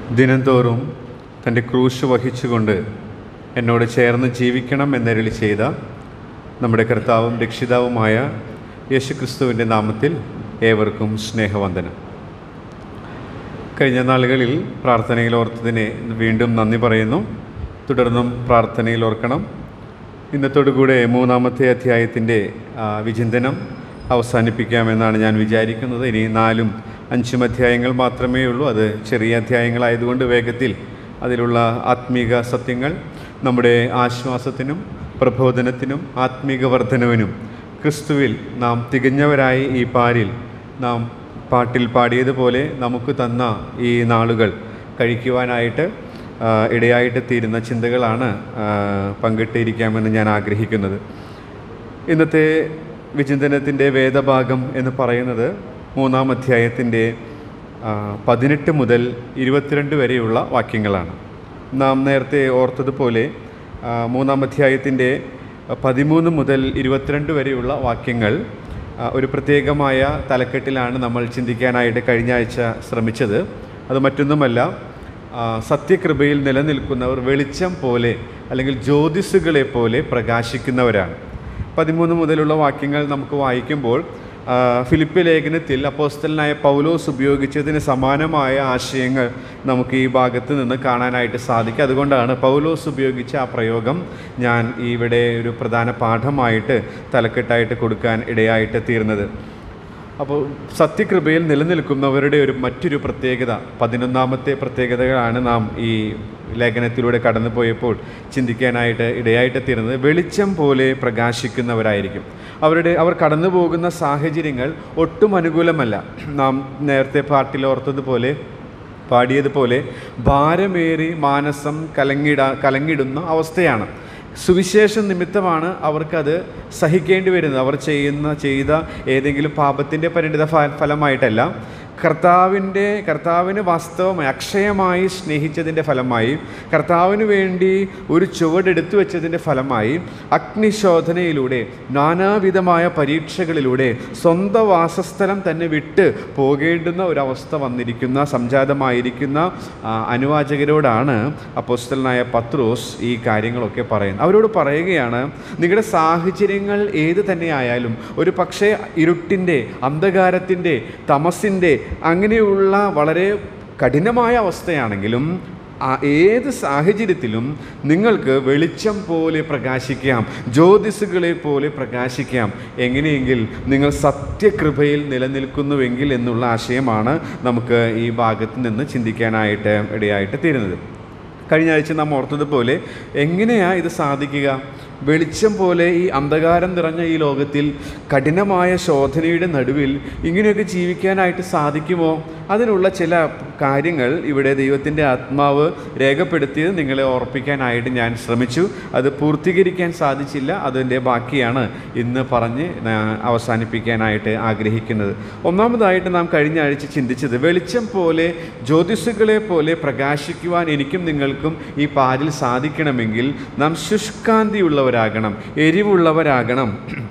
ദിനംതോറും തൻ്റെ ക്രൂശ് വഹിച്ചുകൊണ്ട് എന്നോട് ചേർന്ന് ജീവിക്കണം എന്നരുളി ചെയ്ത നമ്മുടെ കർത്താവും രക്ഷിതാവുമായ യേശുക്രിസ്തുവിൻ്റെ നാമത്തിൽ ഏവർക്കും സ്നേഹവന്ദനം കഴിഞ്ഞ നാളുകളിൽ പ്രാർത്ഥനയിൽ ഓർത്തതിനെ വീണ്ടും നന്ദി പറയുന്നു തുടർന്നും പ്രാർത്ഥനയിൽ ഓർക്കണം ഇന്നത്തോടുകൂടെ മൂന്നാമത്തെ അധ്യായത്തിൻ്റെ ആ, വിചിന്തനം അവസാനിപ്പിക്കാമെന്നാണ് ഞാൻ വിചാരിക്കുന്നത് ഇനി നാലും അഞ്ചും അധ്യായങ്ങൾ മാത്രമേ ഉള്ളൂ അത് ചെറിയ അധ്യായങ്ങളായതുകൊണ്ട് വേഗത്തിൽ അതിലുള്ള ആത്മീക സത്യങ്ങൾ നമ്മുടെ ആശ്വാസത്തിനും പ്രബോധനത്തിനും ആത്മീക വർധനവിനും ക്രിസ്തുവിൽ നാം തികഞ്ഞവരായി ഈ പാരിൽ നാം പാട്ടിൽ പാടിയതുപോലെ നമുക്ക് തന്ന ഈ നാളുകൾ കഴിക്കുവാനായിട്ട് ആ, ഇടയായിട്ട് തീരുന്ന ചിന്തകളാണ് ആ, പങ്കിട്ടിരിക്കാമെന്ന് ഞാൻ ആഗ്രഹിക്കുന്നത് ഇന്നത്തെ വിചിന്തനത്തിൻ്റെ വേദഭാഗം എന്ന് പറയുന്നത് മൂന്നാം അധ്യായത്തിൻ്റെ ആ, പതിനെട്ട് മുതൽ ഇരുപത്തിരണ്ട് വരെയുള്ള വാക്യങ്ങളാണ് നാം നേരത്തെ ഓർത്തതുപോലെ ആ, മൂന്നാം അധ്യായത്തിൻ്റെ പതിമൂന്ന് മുതൽ ഇരുപത്തിരണ്ട് വരെയുള്ള വാക്യങ്ങൾ ആ, ഒരു പ്രത്യേകമായ തലക്കെട്ടിലാണ് നമ്മൾ ചിന്തിക്കാനായിട്ട് കഴിഞ്ഞ ആഴ്ച ശ്രമിച്ചത് അത് മറ്റൊന്നുമല്ല ആ, സത്യകൃപയിൽ നിലനിൽക്കുന്നവർ വെളിച്ചം പോലെ അല്ലെങ്കിൽ ജ്യോതിസുകളെ പോലെ പ്രകാശിക്കുന്നവരാണ് പതിമൂന്ന് മുതലുള്ള വാക്യങ്ങൾ നമുക്ക് വായിക്കുമ്പോൾ ആ, ഫിലിപ്പ് ലേഖനത്തിൽ അപ്പോസ്തലനായ പൗലോസ് ഉപയോഗിച്ചതിന് സമാനമായ ആശയങ്ങൾ നമുക്ക് ഈ ഭാഗത്ത് നിന്ന് കാണാനായിട്ട് സാധിക്കും അതുകൊണ്ടാണ് പൗലോസ് ഉപയോഗിച്ച ആ പ്രയോഗം ഞാൻ ഇവിടെ ഒരു പ്രധാന പാഠമായിട്ട് തലക്കെട്ടായിട്ട് കൊടുക്കാൻ ഇടയായിട്ട് തീർന്നത് അപ്പോൾ സത്യകൃപയിൽ നിലനിൽക്കുന്നവരുടെ ഒരു മറ്റൊരു പ്രത്യേകത പതിനൊന്നാമത്തെ പ്രത്യേകതകളാണ് നാം ഈ ലേഖനത്തിലൂടെ കടന്നു പോയപ്പോൾ ചിന്തിക്കാനായിട്ട് ഇടയായിട്ട് തീരുന്നത് വെളിച്ചം പോലെ പ്രകാശിക്കുന്നവരായിരിക്കും അവരുടെ അവർ കടന്നു പോകുന്ന സാഹചര്യങ്ങൾ ഒട്ടും അനുകൂലമല്ല നാം നേരത്തെ പാട്ടിൽ ഓർത്തതുപോലെ പാടിയതുപോലെ ഭാരമേറി മാനസം കലങ്ങിട കലങ്ങിടുന്ന അവസ്ഥയാണ് സുവിശേഷ നിമിത്തമാണ് അവർക്കത് സഹിക്കേണ്ടി വരുന്നത് അവർ ചെയ്യുന്ന ചെയ്ത ഏതെങ്കിലും പാപത്തിൻ്റെ പരിണിത ഫ- ഫലമായിട്ടല്ല കർത്താവിൻ്റെ കർത്താവിന് വാസ്തവമായി അക്ഷയമായി സ്നേഹിച്ചതിൻ്റെ ഫലമായി കർത്താവിന് വേണ്ടി ഒരു ചുവടെടുത്തു വെച്ചതിൻ്റെ ഫലമായി അഗ്നിശോധനയിലൂടെ നാനാവിധമായ പരീക്ഷകളിലൂടെ സ്വന്തം വാസസ്ഥലം തന്നെ വിട്ട് പോകേണ്ടുന്ന ഒരവസ്ഥ വന്നിരിക്കുന്ന സംജാതമായിരിക്കുന്ന ആ, അനുവാചകരോടാണ് അപ്പോസ്തലനായ പത്രോസ് ഈ കാര്യങ്ങളൊക്കെ പറയുന്നത് അവരോട് പറയുകയാണ് നിങ്ങളുടെ സാഹചര്യങ്ങൾ ഏത് തന്നെയായാലും ഒരു പക്ഷേ ഇരുട്ടിൻ്റെ അന്ധകാരത്തിൻ്റെ തമസിൻ്റെ അങ്ങനെയുള്ള വളരെ കഠിനമായ അവസ്ഥയാണെങ്കിലും ആ ഏത് സാഹചര്യത്തിലും നിങ്ങൾക്ക് വെളിച്ചം പോലെ പ്രകാശിക്കാം ജ്യോതിസുകളെ പോലെ പ്രകാശിക്കാം എങ്ങനെയെങ്കിൽ നിങ്ങൾ സത്യകൃപയിൽ നിലനിൽക്കുന്നുവെങ്കിൽ എന്നുള്ള ആശയമാണ് നമുക്ക് ഈ ഭാഗത്ത് നിന്ന് ചിന്തിക്കാനായിട്ട് ഇടയായിട്ട് തീരുന്നത് കഴിഞ്ഞ ആഴ്ച നാം ഓർത്തതുപോലെ എങ്ങനെയാണ് ഇത് സാധിക്കുക വെളിച്ചം പോലെ ഈ അന്ധകാരം നിറഞ്ഞ ഈ ലോകത്തിൽ കഠിനമായ ശോധനയുടെ നടുവിൽ ഇങ്ങനെയൊക്കെ ജീവിക്കാനായിട്ട് സാധിക്കുമോ അതിനുള്ള ചില കാര്യങ്ങൾ ഇവിടെ ദൈവത്തിൻ്റെ ആത്മാവ് രേഖപ്പെടുത്തിയത് നിങ്ങളെ ഓർപ്പിക്കാനായിട്ട് ഞാൻ ശ്രമിച്ചു അത് പൂർത്തീകരിക്കാൻ സാധിച്ചില്ല അതിൻ്റെ ബാക്കിയാണ് ഇന്ന് പറഞ്ഞ് ഞാൻ അവസാനിപ്പിക്കാനായിട്ട് ആഗ്രഹിക്കുന്നത് ഒന്നാമതായിട്ട് നാം കഴിഞ്ഞ ആഴ്ച ചിന്തിച്ചത് വെളിച്ചം പോലെ ജ്യോതിസുകളെ പോലെ പ്രകാശിക്കുവാൻ എനിക്കും നിങ്ങൾക്കും ഈ പാരിൽ സാധിക്കണമെങ്കിൽ നാം ശുഷ്കാന്തിയുള്ളവരാകണം എരിവുള്ളവരാകണം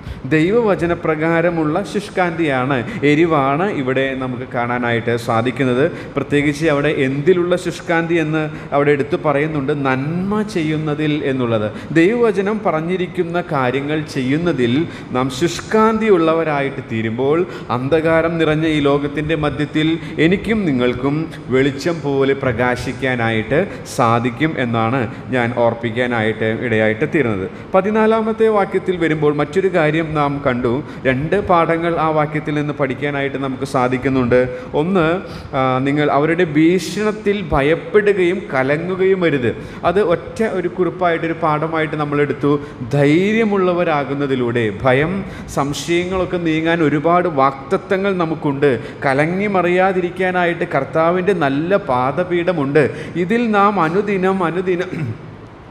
ദൈവവചനപ്രകാരമുള്ള ശുഷ്കാന്തിയാണ് എരിവാണ് ഇവിടെ നമുക്ക് കാണാനായിട്ട് സാധിക്കുന്നത് പ്രത്യേകിച്ച് അവിടെ എന്തിലുള്ള ശുഷ്കാന്തി എന്ന് അവിടെ എടുത്തു പറയുന്നുണ്ട് നന്മ ചെയ്യുന്നതിൽ എന്നുള്ളത് ദൈവവചനം പറഞ്ഞിരിക്കുന്ന കാര്യങ്ങൾ ചെയ്യുന്നതിൽ നാം ശുഷ്കാന്തിയുള്ളവരായിട്ട് തീരുമ്പോൾ അന്ധകാരം നിറഞ്ഞ ഈ ലോകത്തിൻ്റെ മധ്യത്തിൽ എനിക്കും നിങ്ങൾക്കും വെളിച്ചം പോലെ പ്രകാശിക്കാനായിട്ട് സാധിക്കും എന്നാണ് ഞാൻ ഓർപ്പിക്കാനായിട്ട് ഇടയായിട്ട് തീർന്നത് പതിനാലാമത്തെ വാക്യത്തിൽ വരുമ്പോൾ മറ്റൊരു കാര്യം നാം കണ്ടു രണ്ട് പാഠങ്ങൾ ആ വാക്യത്തിൽ നിന്ന് പഠിക്കാനായിട്ട് നമുക്ക് സാധിക്കുന്നുണ്ട് ഒന്ന് ആ, നിങ്ങൾ അവരുടെ ഭീഷണത്തിൽ ഭയപ്പെടുകയും കലങ്ങുകയും വരുത് അത് ഒറ്റ ഒരു കുറിപ്പായിട്ടൊരു പാഠമായിട്ട് നമ്മൾ എടുത്തു ധൈര്യമുള്ളവരാകുന്നതിലൂടെ ഭയം സംശയങ്ങളൊക്കെ നീങ്ങാൻ ഒരുപാട് വാക്തത്വങ്ങൾ നമുക്കുണ്ട് കലങ്ങി മറിയാതിരിക്കാനായിട്ട് കർത്താവിൻ്റെ നല്ല പാദപീഠമുണ്ട് ഇതിൽ നാം അനുദിനം അനുദിനം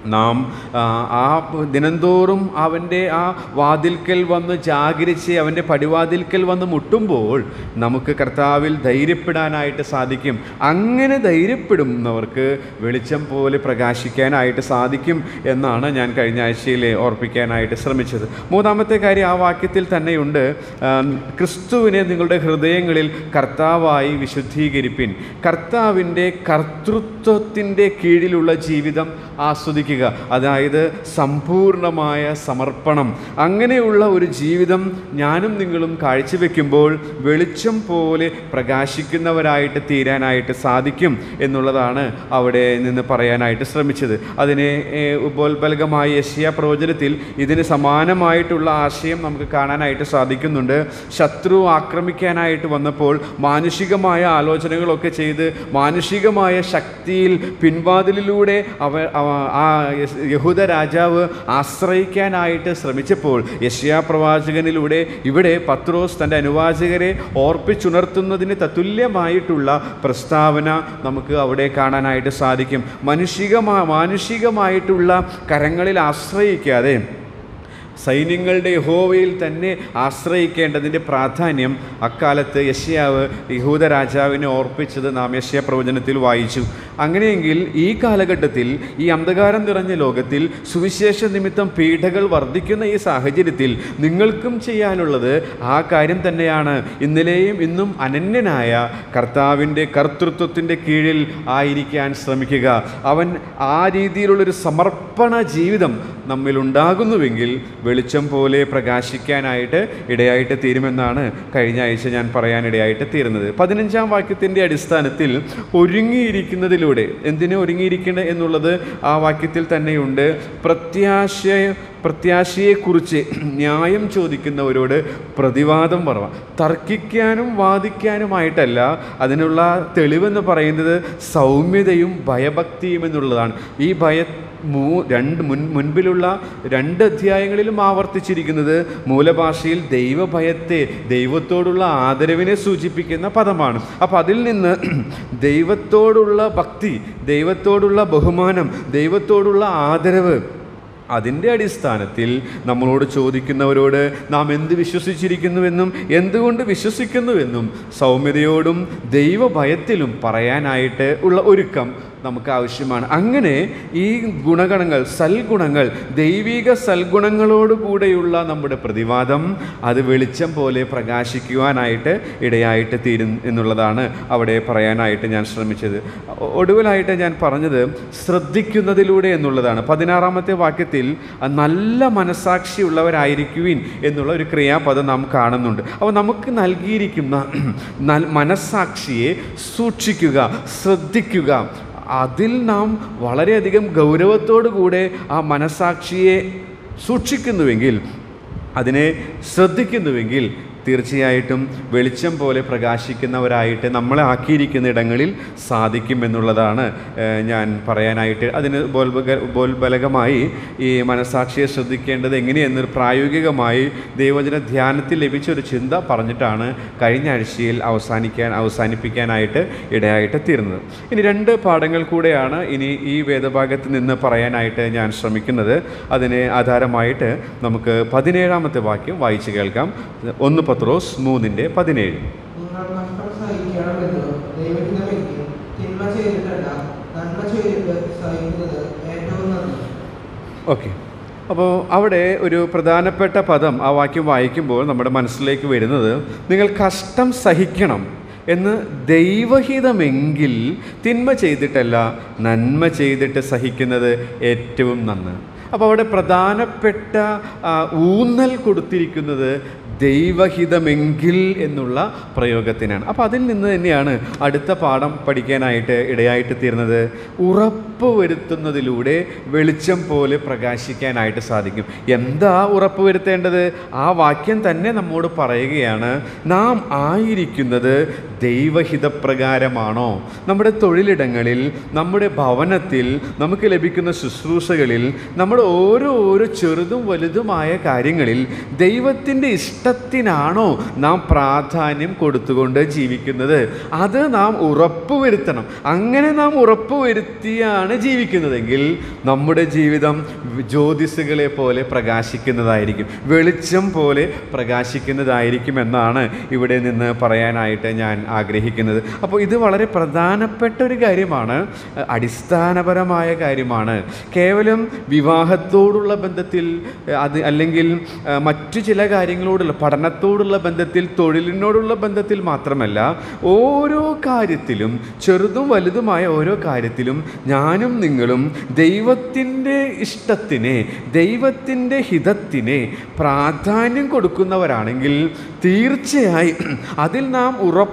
നാം ആ, ആ ദിനംതോറും അവൻ്റെ ആ വാതിൽക്കൽ വന്ന് ജാഗരിച്ച് അവൻ്റെ പടിവാതിൽക്കൽ വന്ന് മുട്ടുമ്പോൾ നമുക്ക് കർത്താവിൽ ധൈര്യപ്പെടാനായിട്ട് സാധിക്കും അങ്ങനെ ധൈര്യപ്പെടുന്നവർക്ക് വെളിച്ചം പോലെ പ്രകാശിക്കാനായിട്ട് സാധിക്കും എന്നാണ് ഞാൻ കഴിഞ്ഞ ആഴ്ചയിൽ ഓർപ്പിക്കാനായിട്ട് ശ്രമിച്ചത് മൂന്നാമത്തെ കാര്യം ആ വാക്യത്തിൽ തന്നെയുണ്ട് ആം, ക്രിസ്തുവിനെ നിങ്ങളുടെ ഹൃദയങ്ങളിൽ കർത്താവായി വിശുദ്ധീകരിപ്പിൻ കർത്താവിൻ്റെ കർത്തൃത്വത്തിൻ്റെ കീഴിലുള്ള ജീവിതം ആസ്വദിക്കുക അതായത് സമ്പൂർണമായ സമർപ്പണം അങ്ങനെയുള്ള ഒരു ജീവിതം ഞാനും നിങ്ങളും കാഴ്ചവെക്കുമ്പോൾ വെളിച്ചം പോലെ പ്രകാശിക്കുന്നവരായിട്ട് തീരാനായിട്ട് സാധിക്കും എന്നുള്ളതാണ് അവിടെ നിന്ന് പറയാനായിട്ട് ശ്രമിച്ചത് അതിനെ ഏഹ്, ഉപോത്ബലകമായ യശ്യ പ്രവചനത്തിൽ ഇതിന് സമാനമായിട്ടുള്ള ആശയം നമുക്ക് കാണാനായിട്ട് സാധിക്കുന്നുണ്ട് ശത്രു ആക്രമിക്കാനായിട്ട് വന്നപ്പോൾ മാനുഷികമായ ആലോചനകളൊക്കെ ചെയ്ത് മാനുഷികമായ ശക്തിയിൽ പിൻവാതിലിലൂടെ അവ അവ- ആ യസ്- യഹൂദ രാജാവ് ആശ്രയിക്കാനായിട്ട് ശ്രമിച്ചപ്പോൾ യശ്യാ പ്രവാചകനിലൂടെ ഇവിടെ പത്രോസ് തൻ്റെ അനുവാചകരെ ഓർപ്പിച്ചുണർത്തുന്നതിന് തത്തുല്യമായിട്ടുള്ള പ്രസ്താവന നമുക്ക് അവിടെ കാണാനായിട്ട് സാധിക്കും മനുഷികമാ മാനുഷികമായിട്ടുള്ള കരങ്ങളിൽ ആശ്രയിക്കാതെ സൈന്യങ്ങളുടെ യഹോവയിൽ തന്നെ ആശ്രയിക്കേണ്ടതിൻ്റെ പ്രാധാന്യം അക്കാലത്ത് യശ്യാവ് യഹൂദ രാജാവിനെ ഓർപ്പിച്ചത് നാം യശ്യ പ്രവചനത്തിൽ വായിച്ചു അങ്ങനെയെങ്കിൽ ഈ കാലഘട്ടത്തിൽ ഈ അന്ധകാരം നിറഞ്ഞ ലോകത്തിൽ സുവിശേഷ നിമിത്തം പീഡകൾ വർദ്ധിക്കുന്ന ഈ സാഹചര്യത്തിൽ നിങ്ങൾക്കും ചെയ്യാനുള്ളത് ആ കാര്യം തന്നെയാണ് ഇന്നലെയും ഇന്നും അനന്യനായ കർത്താവിൻ്റെ കർത്തൃത്വത്തിൻ്റെ കീഴിൽ ആയിരിക്കാൻ ശ്രമിക്കുക അവൻ ആ രീതിയിലുള്ളൊരു സമർപ്പണ ജീവിതം നമ്മിലുണ്ടാകുന്നുവെങ്കിൽ വെളിച്ചം പോലെ പ്രകാശിക്കാനായിട്ട് ഇടയായിട്ട് തീരുമെന്നാണ് കഴിഞ്ഞ ആഴ്ച ഞാൻ പറയാനിടയായിട്ട് തീരുന്നത് പതിനഞ്ചാം വാക്യത്തിൻ്റെ അടിസ്ഥാനത്തിൽ ഒരുങ്ങിയിരിക്കുന്നതിലൂടെ എന്തിനു ഒരുങ്ങിയിരിക്കണം എന്നുള്ളത് ആ വാക്യത്തിൽ തന്നെയുണ്ട് പ്രത്യാശ പ്രത്യാശയെക്കുറിച്ച് ന്യായം ചോദിക്കുന്നവരോട് പ്രതിവാദം പറവാം തർക്കിക്കാനും വാദിക്കാനുമായിട്ടല്ല അതിനുള്ള തെളിവെന്ന് പറയുന്നത് സൗമ്യതയും ഭയഭക്തിയും എന്നുള്ളതാണ് ഈ ഭയ മൂ രണ്ട് മുൻ മുൻപിലുള്ള രണ്ട് അധ്യായങ്ങളിലും ആവർത്തിച്ചിരിക്കുന്നത് മൂലഭാഷയിൽ ദൈവഭയത്തെ ദൈവത്തോടുള്ള ആദരവിനെ സൂചിപ്പിക്കുന്ന പദമാണ് അപ്പം അതിൽ നിന്ന് ദൈവത്തോടുള്ള ഭക്തി ദൈവത്തോടുള്ള ബഹുമാനം ദൈവത്തോടുള്ള ആദരവ് അതിൻ്റെ അടിസ്ഥാനത്തിൽ നമ്മളോട് ചോദിക്കുന്നവരോട് നാം എന്ത് വിശ്വസിച്ചിരിക്കുന്നുവെന്നും എന്തുകൊണ്ട് വിശ്വസിക്കുന്നുവെന്നും സൗമ്യതയോടും ദൈവഭയത്തിലും പറയാനായിട്ട് ഉള്ള ഒരുക്കം നമുക്ക് ആവശ്യമാണ് അങ്ങനെ ഈ ഗുണഗണങ്ങൾ സൽഗുണങ്ങൾ ദൈവിക സൽഗുണങ്ങളോടുകൂടെയുള്ള നമ്മുടെ പ്രതിവാദം അത് വെളിച്ചം പോലെ പ്രകാശിക്കുവാനായിട്ട് ഇടയായിട്ട് തീരും എന്നുള്ളതാണ് അവിടെ പറയാനായിട്ട് ഞാൻ ശ്രമിച്ചത് ഒ- ഒടുവിലായിട്ട് ഞാൻ പറഞ്ഞത് ശ്രദ്ധിക്കുന്നതിലൂടെ എന്നുള്ളതാണ് പതിനാറാമത്തെ വാക്യത്തിൽ നല്ല മനസാക്ഷിയുള്ളവരായിരിക്കുവിൻ എന്നുള്ള ഒരു ക്രിയാപദം നാം കാണുന്നുണ്ട് അപ്പോൾ നമുക്ക് നൽകിയിരിക്കുന്ന നൽ- മനസാക്ഷിയെ സൂക്ഷിക്കുക ശ്രദ്ധിക്കുക അതിൽ നാം വളരെയധികം ഗൗരവത്തോടു കൂടെ ആ മനസാക്ഷിയെ സൂക്ഷിക്കുന്നുവെങ്കിൽ അതിനെ ശ്രദ്ധിക്കുന്നുവെങ്കിൽ തീർച്ചയായിട്ടും വെളിച്ചം പോലെ പ്രകാശിക്കുന്നവരായിട്ട് നമ്മളെ ആക്കിയിരിക്കുന്ന ഇടങ്ങളിൽ സാധിക്കുമെന്നുള്ളതാണ് ഏഹ്, ഞാൻ പറയാനായിട്ട് അതിന് ബോൽബക ബോൽബലകമായി ഈ മനസാക്ഷിയെ ശ്രദ്ധിക്കേണ്ടത് എങ്ങനെയെന്ന് പ്രായോഗികമായി ദൈവജന ധ്യാനത്തിൽ ലഭിച്ച ഒരു ചിന്ത പറഞ്ഞിട്ടാണ് കഴിഞ്ഞ ആഴ്ചയിൽ അവസാനിക്കാൻ അവസാനിപ്പിക്കാനായിട്ട് ഇടയായിട്ട് തീർന്നത് ഇനി രണ്ട് പാഠങ്ങൾ കൂടെയാണ് ഇനി ഈ വേദഭാഗത്ത് നിന്ന് പറയാനായിട്ട് ഞാൻ ശ്രമിക്കുന്നത് അതിനെ ആധാരമായിട്ട് നമുക്ക് പതിനേഴാമത്തെ വാക്യം വായിച്ചു കേൾക്കാം ഒന്ന് പത്രോസ് മൂന്നിൻ്റെ പതിനേഴ് നിങ്ങൾ നഷ്ടം സഹിക്കണമെന്ന് ദൈവഹിതമെങ്കിൽ തിന്മ ചെയ്തിട്ടല്ല നന്മ ചെയ്തിട്ട് സഹിക്കുന്നത് ഏറ്റവും നന്ദി ഓക്കെ അപ്പോൾ അവിടെ ഒരു പ്രധാനപ്പെട്ട പദം ആ വാക്യം വായിക്കുമ്പോൾ നമ്മുടെ മനസ്സിലേക്ക് വരുന്നത് നിങ്ങൾ കഷ്ടം സഹിക്കണം എന്ന് ദൈവഹിതമെങ്കിൽ തിന്മ ചെയ്തിട്ടല്ല നന്മ ചെയ്തിട്ട് സഹിക്കുന്നത് ഏറ്റവും നന്ന് അപ്പോൾ അവിടെ പ്രധാനപ്പെട്ട ആ, ഊന്നൽ കൊടുത്തിരിക്കുന്നത് ദൈവഹിതമെങ്കിൽ എന്നുള്ള പ്രയോഗത്തിനാണ് അപ്പോൾ അതിൽ നിന്ന് തന്നെയാണ് അടുത്ത പാഠം പഠിക്കാനായിട്ട് ഇടയായിട്ട് തീർന്നത് ഉറപ്പ് വരുത്തുന്നതിലൂടെ വെളിച്ചം പോലെ പ്രകാശിക്കാനായിട്ട് സാധിക്കും എന്താ ഉറപ്പ് വരുത്തേണ്ടത് ആ വാക്യം തന്നെ നമ്മോട് പറയുകയാണ് നാം ആയിരിക്കുന്നത് ദൈവഹിതപ്രകാരമാണോ നമ്മുടെ തൊഴിലിടങ്ങളിൽ നമ്മുടെ ഭവനത്തിൽ നമുക്ക് ലഭിക്കുന്ന ശുശ്രൂഷകളിൽ നമ്മുടെ ഓരോ ഓരോ ചെറുതും വലുതുമായ കാര്യങ്ങളിൽ ദൈവത്തിൻ്റെ ഇഷ്ടത്തിനാണോ നാം പ്രാധാന്യം കൊടുത്തുകൊണ്ട് ജീവിക്കുന്നത് അത് നാം ഉറപ്പുവരുത്തണം അങ്ങനെ നാം ഉറപ്പുവരുത്തിയാണ് തന്നെയാണ് ജീവിക്കുന്നതെങ്കിൽ നമ്മുടെ ജീവിതം ജ്യോതിസുകളെ പോലെ പ്രകാശിക്കുന്നതായിരിക്കും വെളിച്ചം പോലെ പ്രകാശിക്കുന്നതായിരിക്കും എന്നാണ് ഇവിടെ നിന്ന് പറയാനായിട്ട് ഞാൻ ആഗ്രഹിക്കുന്നത് അപ്പോൾ ഇത് വളരെ പ്രധാനപ്പെട്ട ഒരു കാര്യമാണ് അടിസ്ഥാനപരമായ കാര്യമാണ് കേവലം വിവാഹത്തോടുള്ള ബന്ധത്തിൽ അത് അല്ലെങ്കിൽ ആ, മറ്റു ചില കാര്യങ്ങളോടുള്ള പഠനത്തോടുള്ള ബന്ധത്തിൽ തൊഴിലിനോടുള്ള ബന്ധത്തിൽ മാത്രമല്ല ഓരോ കാര്യത്തിലും ചെറുതും വലുതുമായ ഓരോ കാര്യത്തിലും ഞാനും നിങ്ങളും ദൈവത്തിൻ്റെ ഇഷ്ടത്തിന് ദൈവത്തിൻ്റെ ഹിതത്തിന് പ്രാധാന്യം കൊടുക്കുന്നവരാണെങ്കിൽ തീർച്ചയായും അതിൽ നാം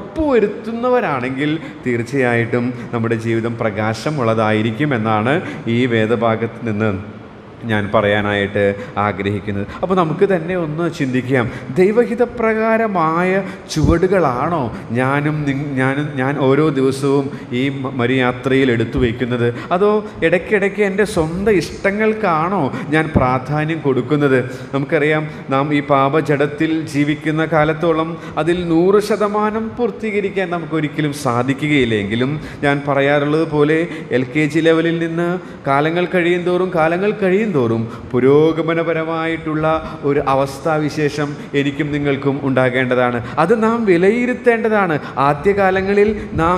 ഉറപ്പുവരുത്തുന്നവരാണെങ്കിൽ തീർച്ചയായിട്ടും നമ്മുടെ ജീവിതം പ്രകാശമുള്ളതായിരിക്കും എന്നാണ് ഈ വേദഭാഗത്ത് നിന്ന് ഞാൻ പറയാനായിട്ട് ആഗ്രഹിക്കുന്നത് അപ്പോൾ നമുക്ക് തന്നെ ഒന്ന് ചിന്തിക്കാം ദൈവഹിതപ്രകാരമായ ചുവടുകളാണോ ഞാനും നിങ്- ഞാനും ഞാൻ ഓരോ ദിവസവും ഈ മ- മരുയാത്രയിൽ എടുത്തു വയ്ക്കുന്നത് അതോ ഇടയ്ക്കിടയ്ക്ക് എൻ്റെ സ്വന്തം ഇഷ്ടങ്ങൾക്കാണോ ഞാൻ പ്രാധാന്യം കൊടുക്കുന്നത് നമുക്കറിയാം നാം ഈ പാപജടത്തിൽ ജീവിക്കുന്ന കാലത്തോളം അതിൽ നൂറ് ശതമാനം പൂർത്തീകരിക്കാൻ നമുക്ക് ഒരിക്കലും സാധിക്കുകയില്ലെങ്കിലും ഞാൻ പറയാറുള്ളത് പോലെ എൽ കെ ജി ലെവലിൽ നിന്ന് കാലങ്ങൾ കഴിയും തോറും കാലങ്ങൾ കഴിയും തോറും പുരോഗമനപരമായിട്ടുള്ള ഒരു അവസ്ഥാവിശേഷം എനിക്കും നിങ്ങൾക്കും ഉണ്ടാകേണ്ടതാണ് അത് നാം വിലയിരുത്തേണ്ടതാണ് ആദ്യകാലങ്ങളിൽ നാം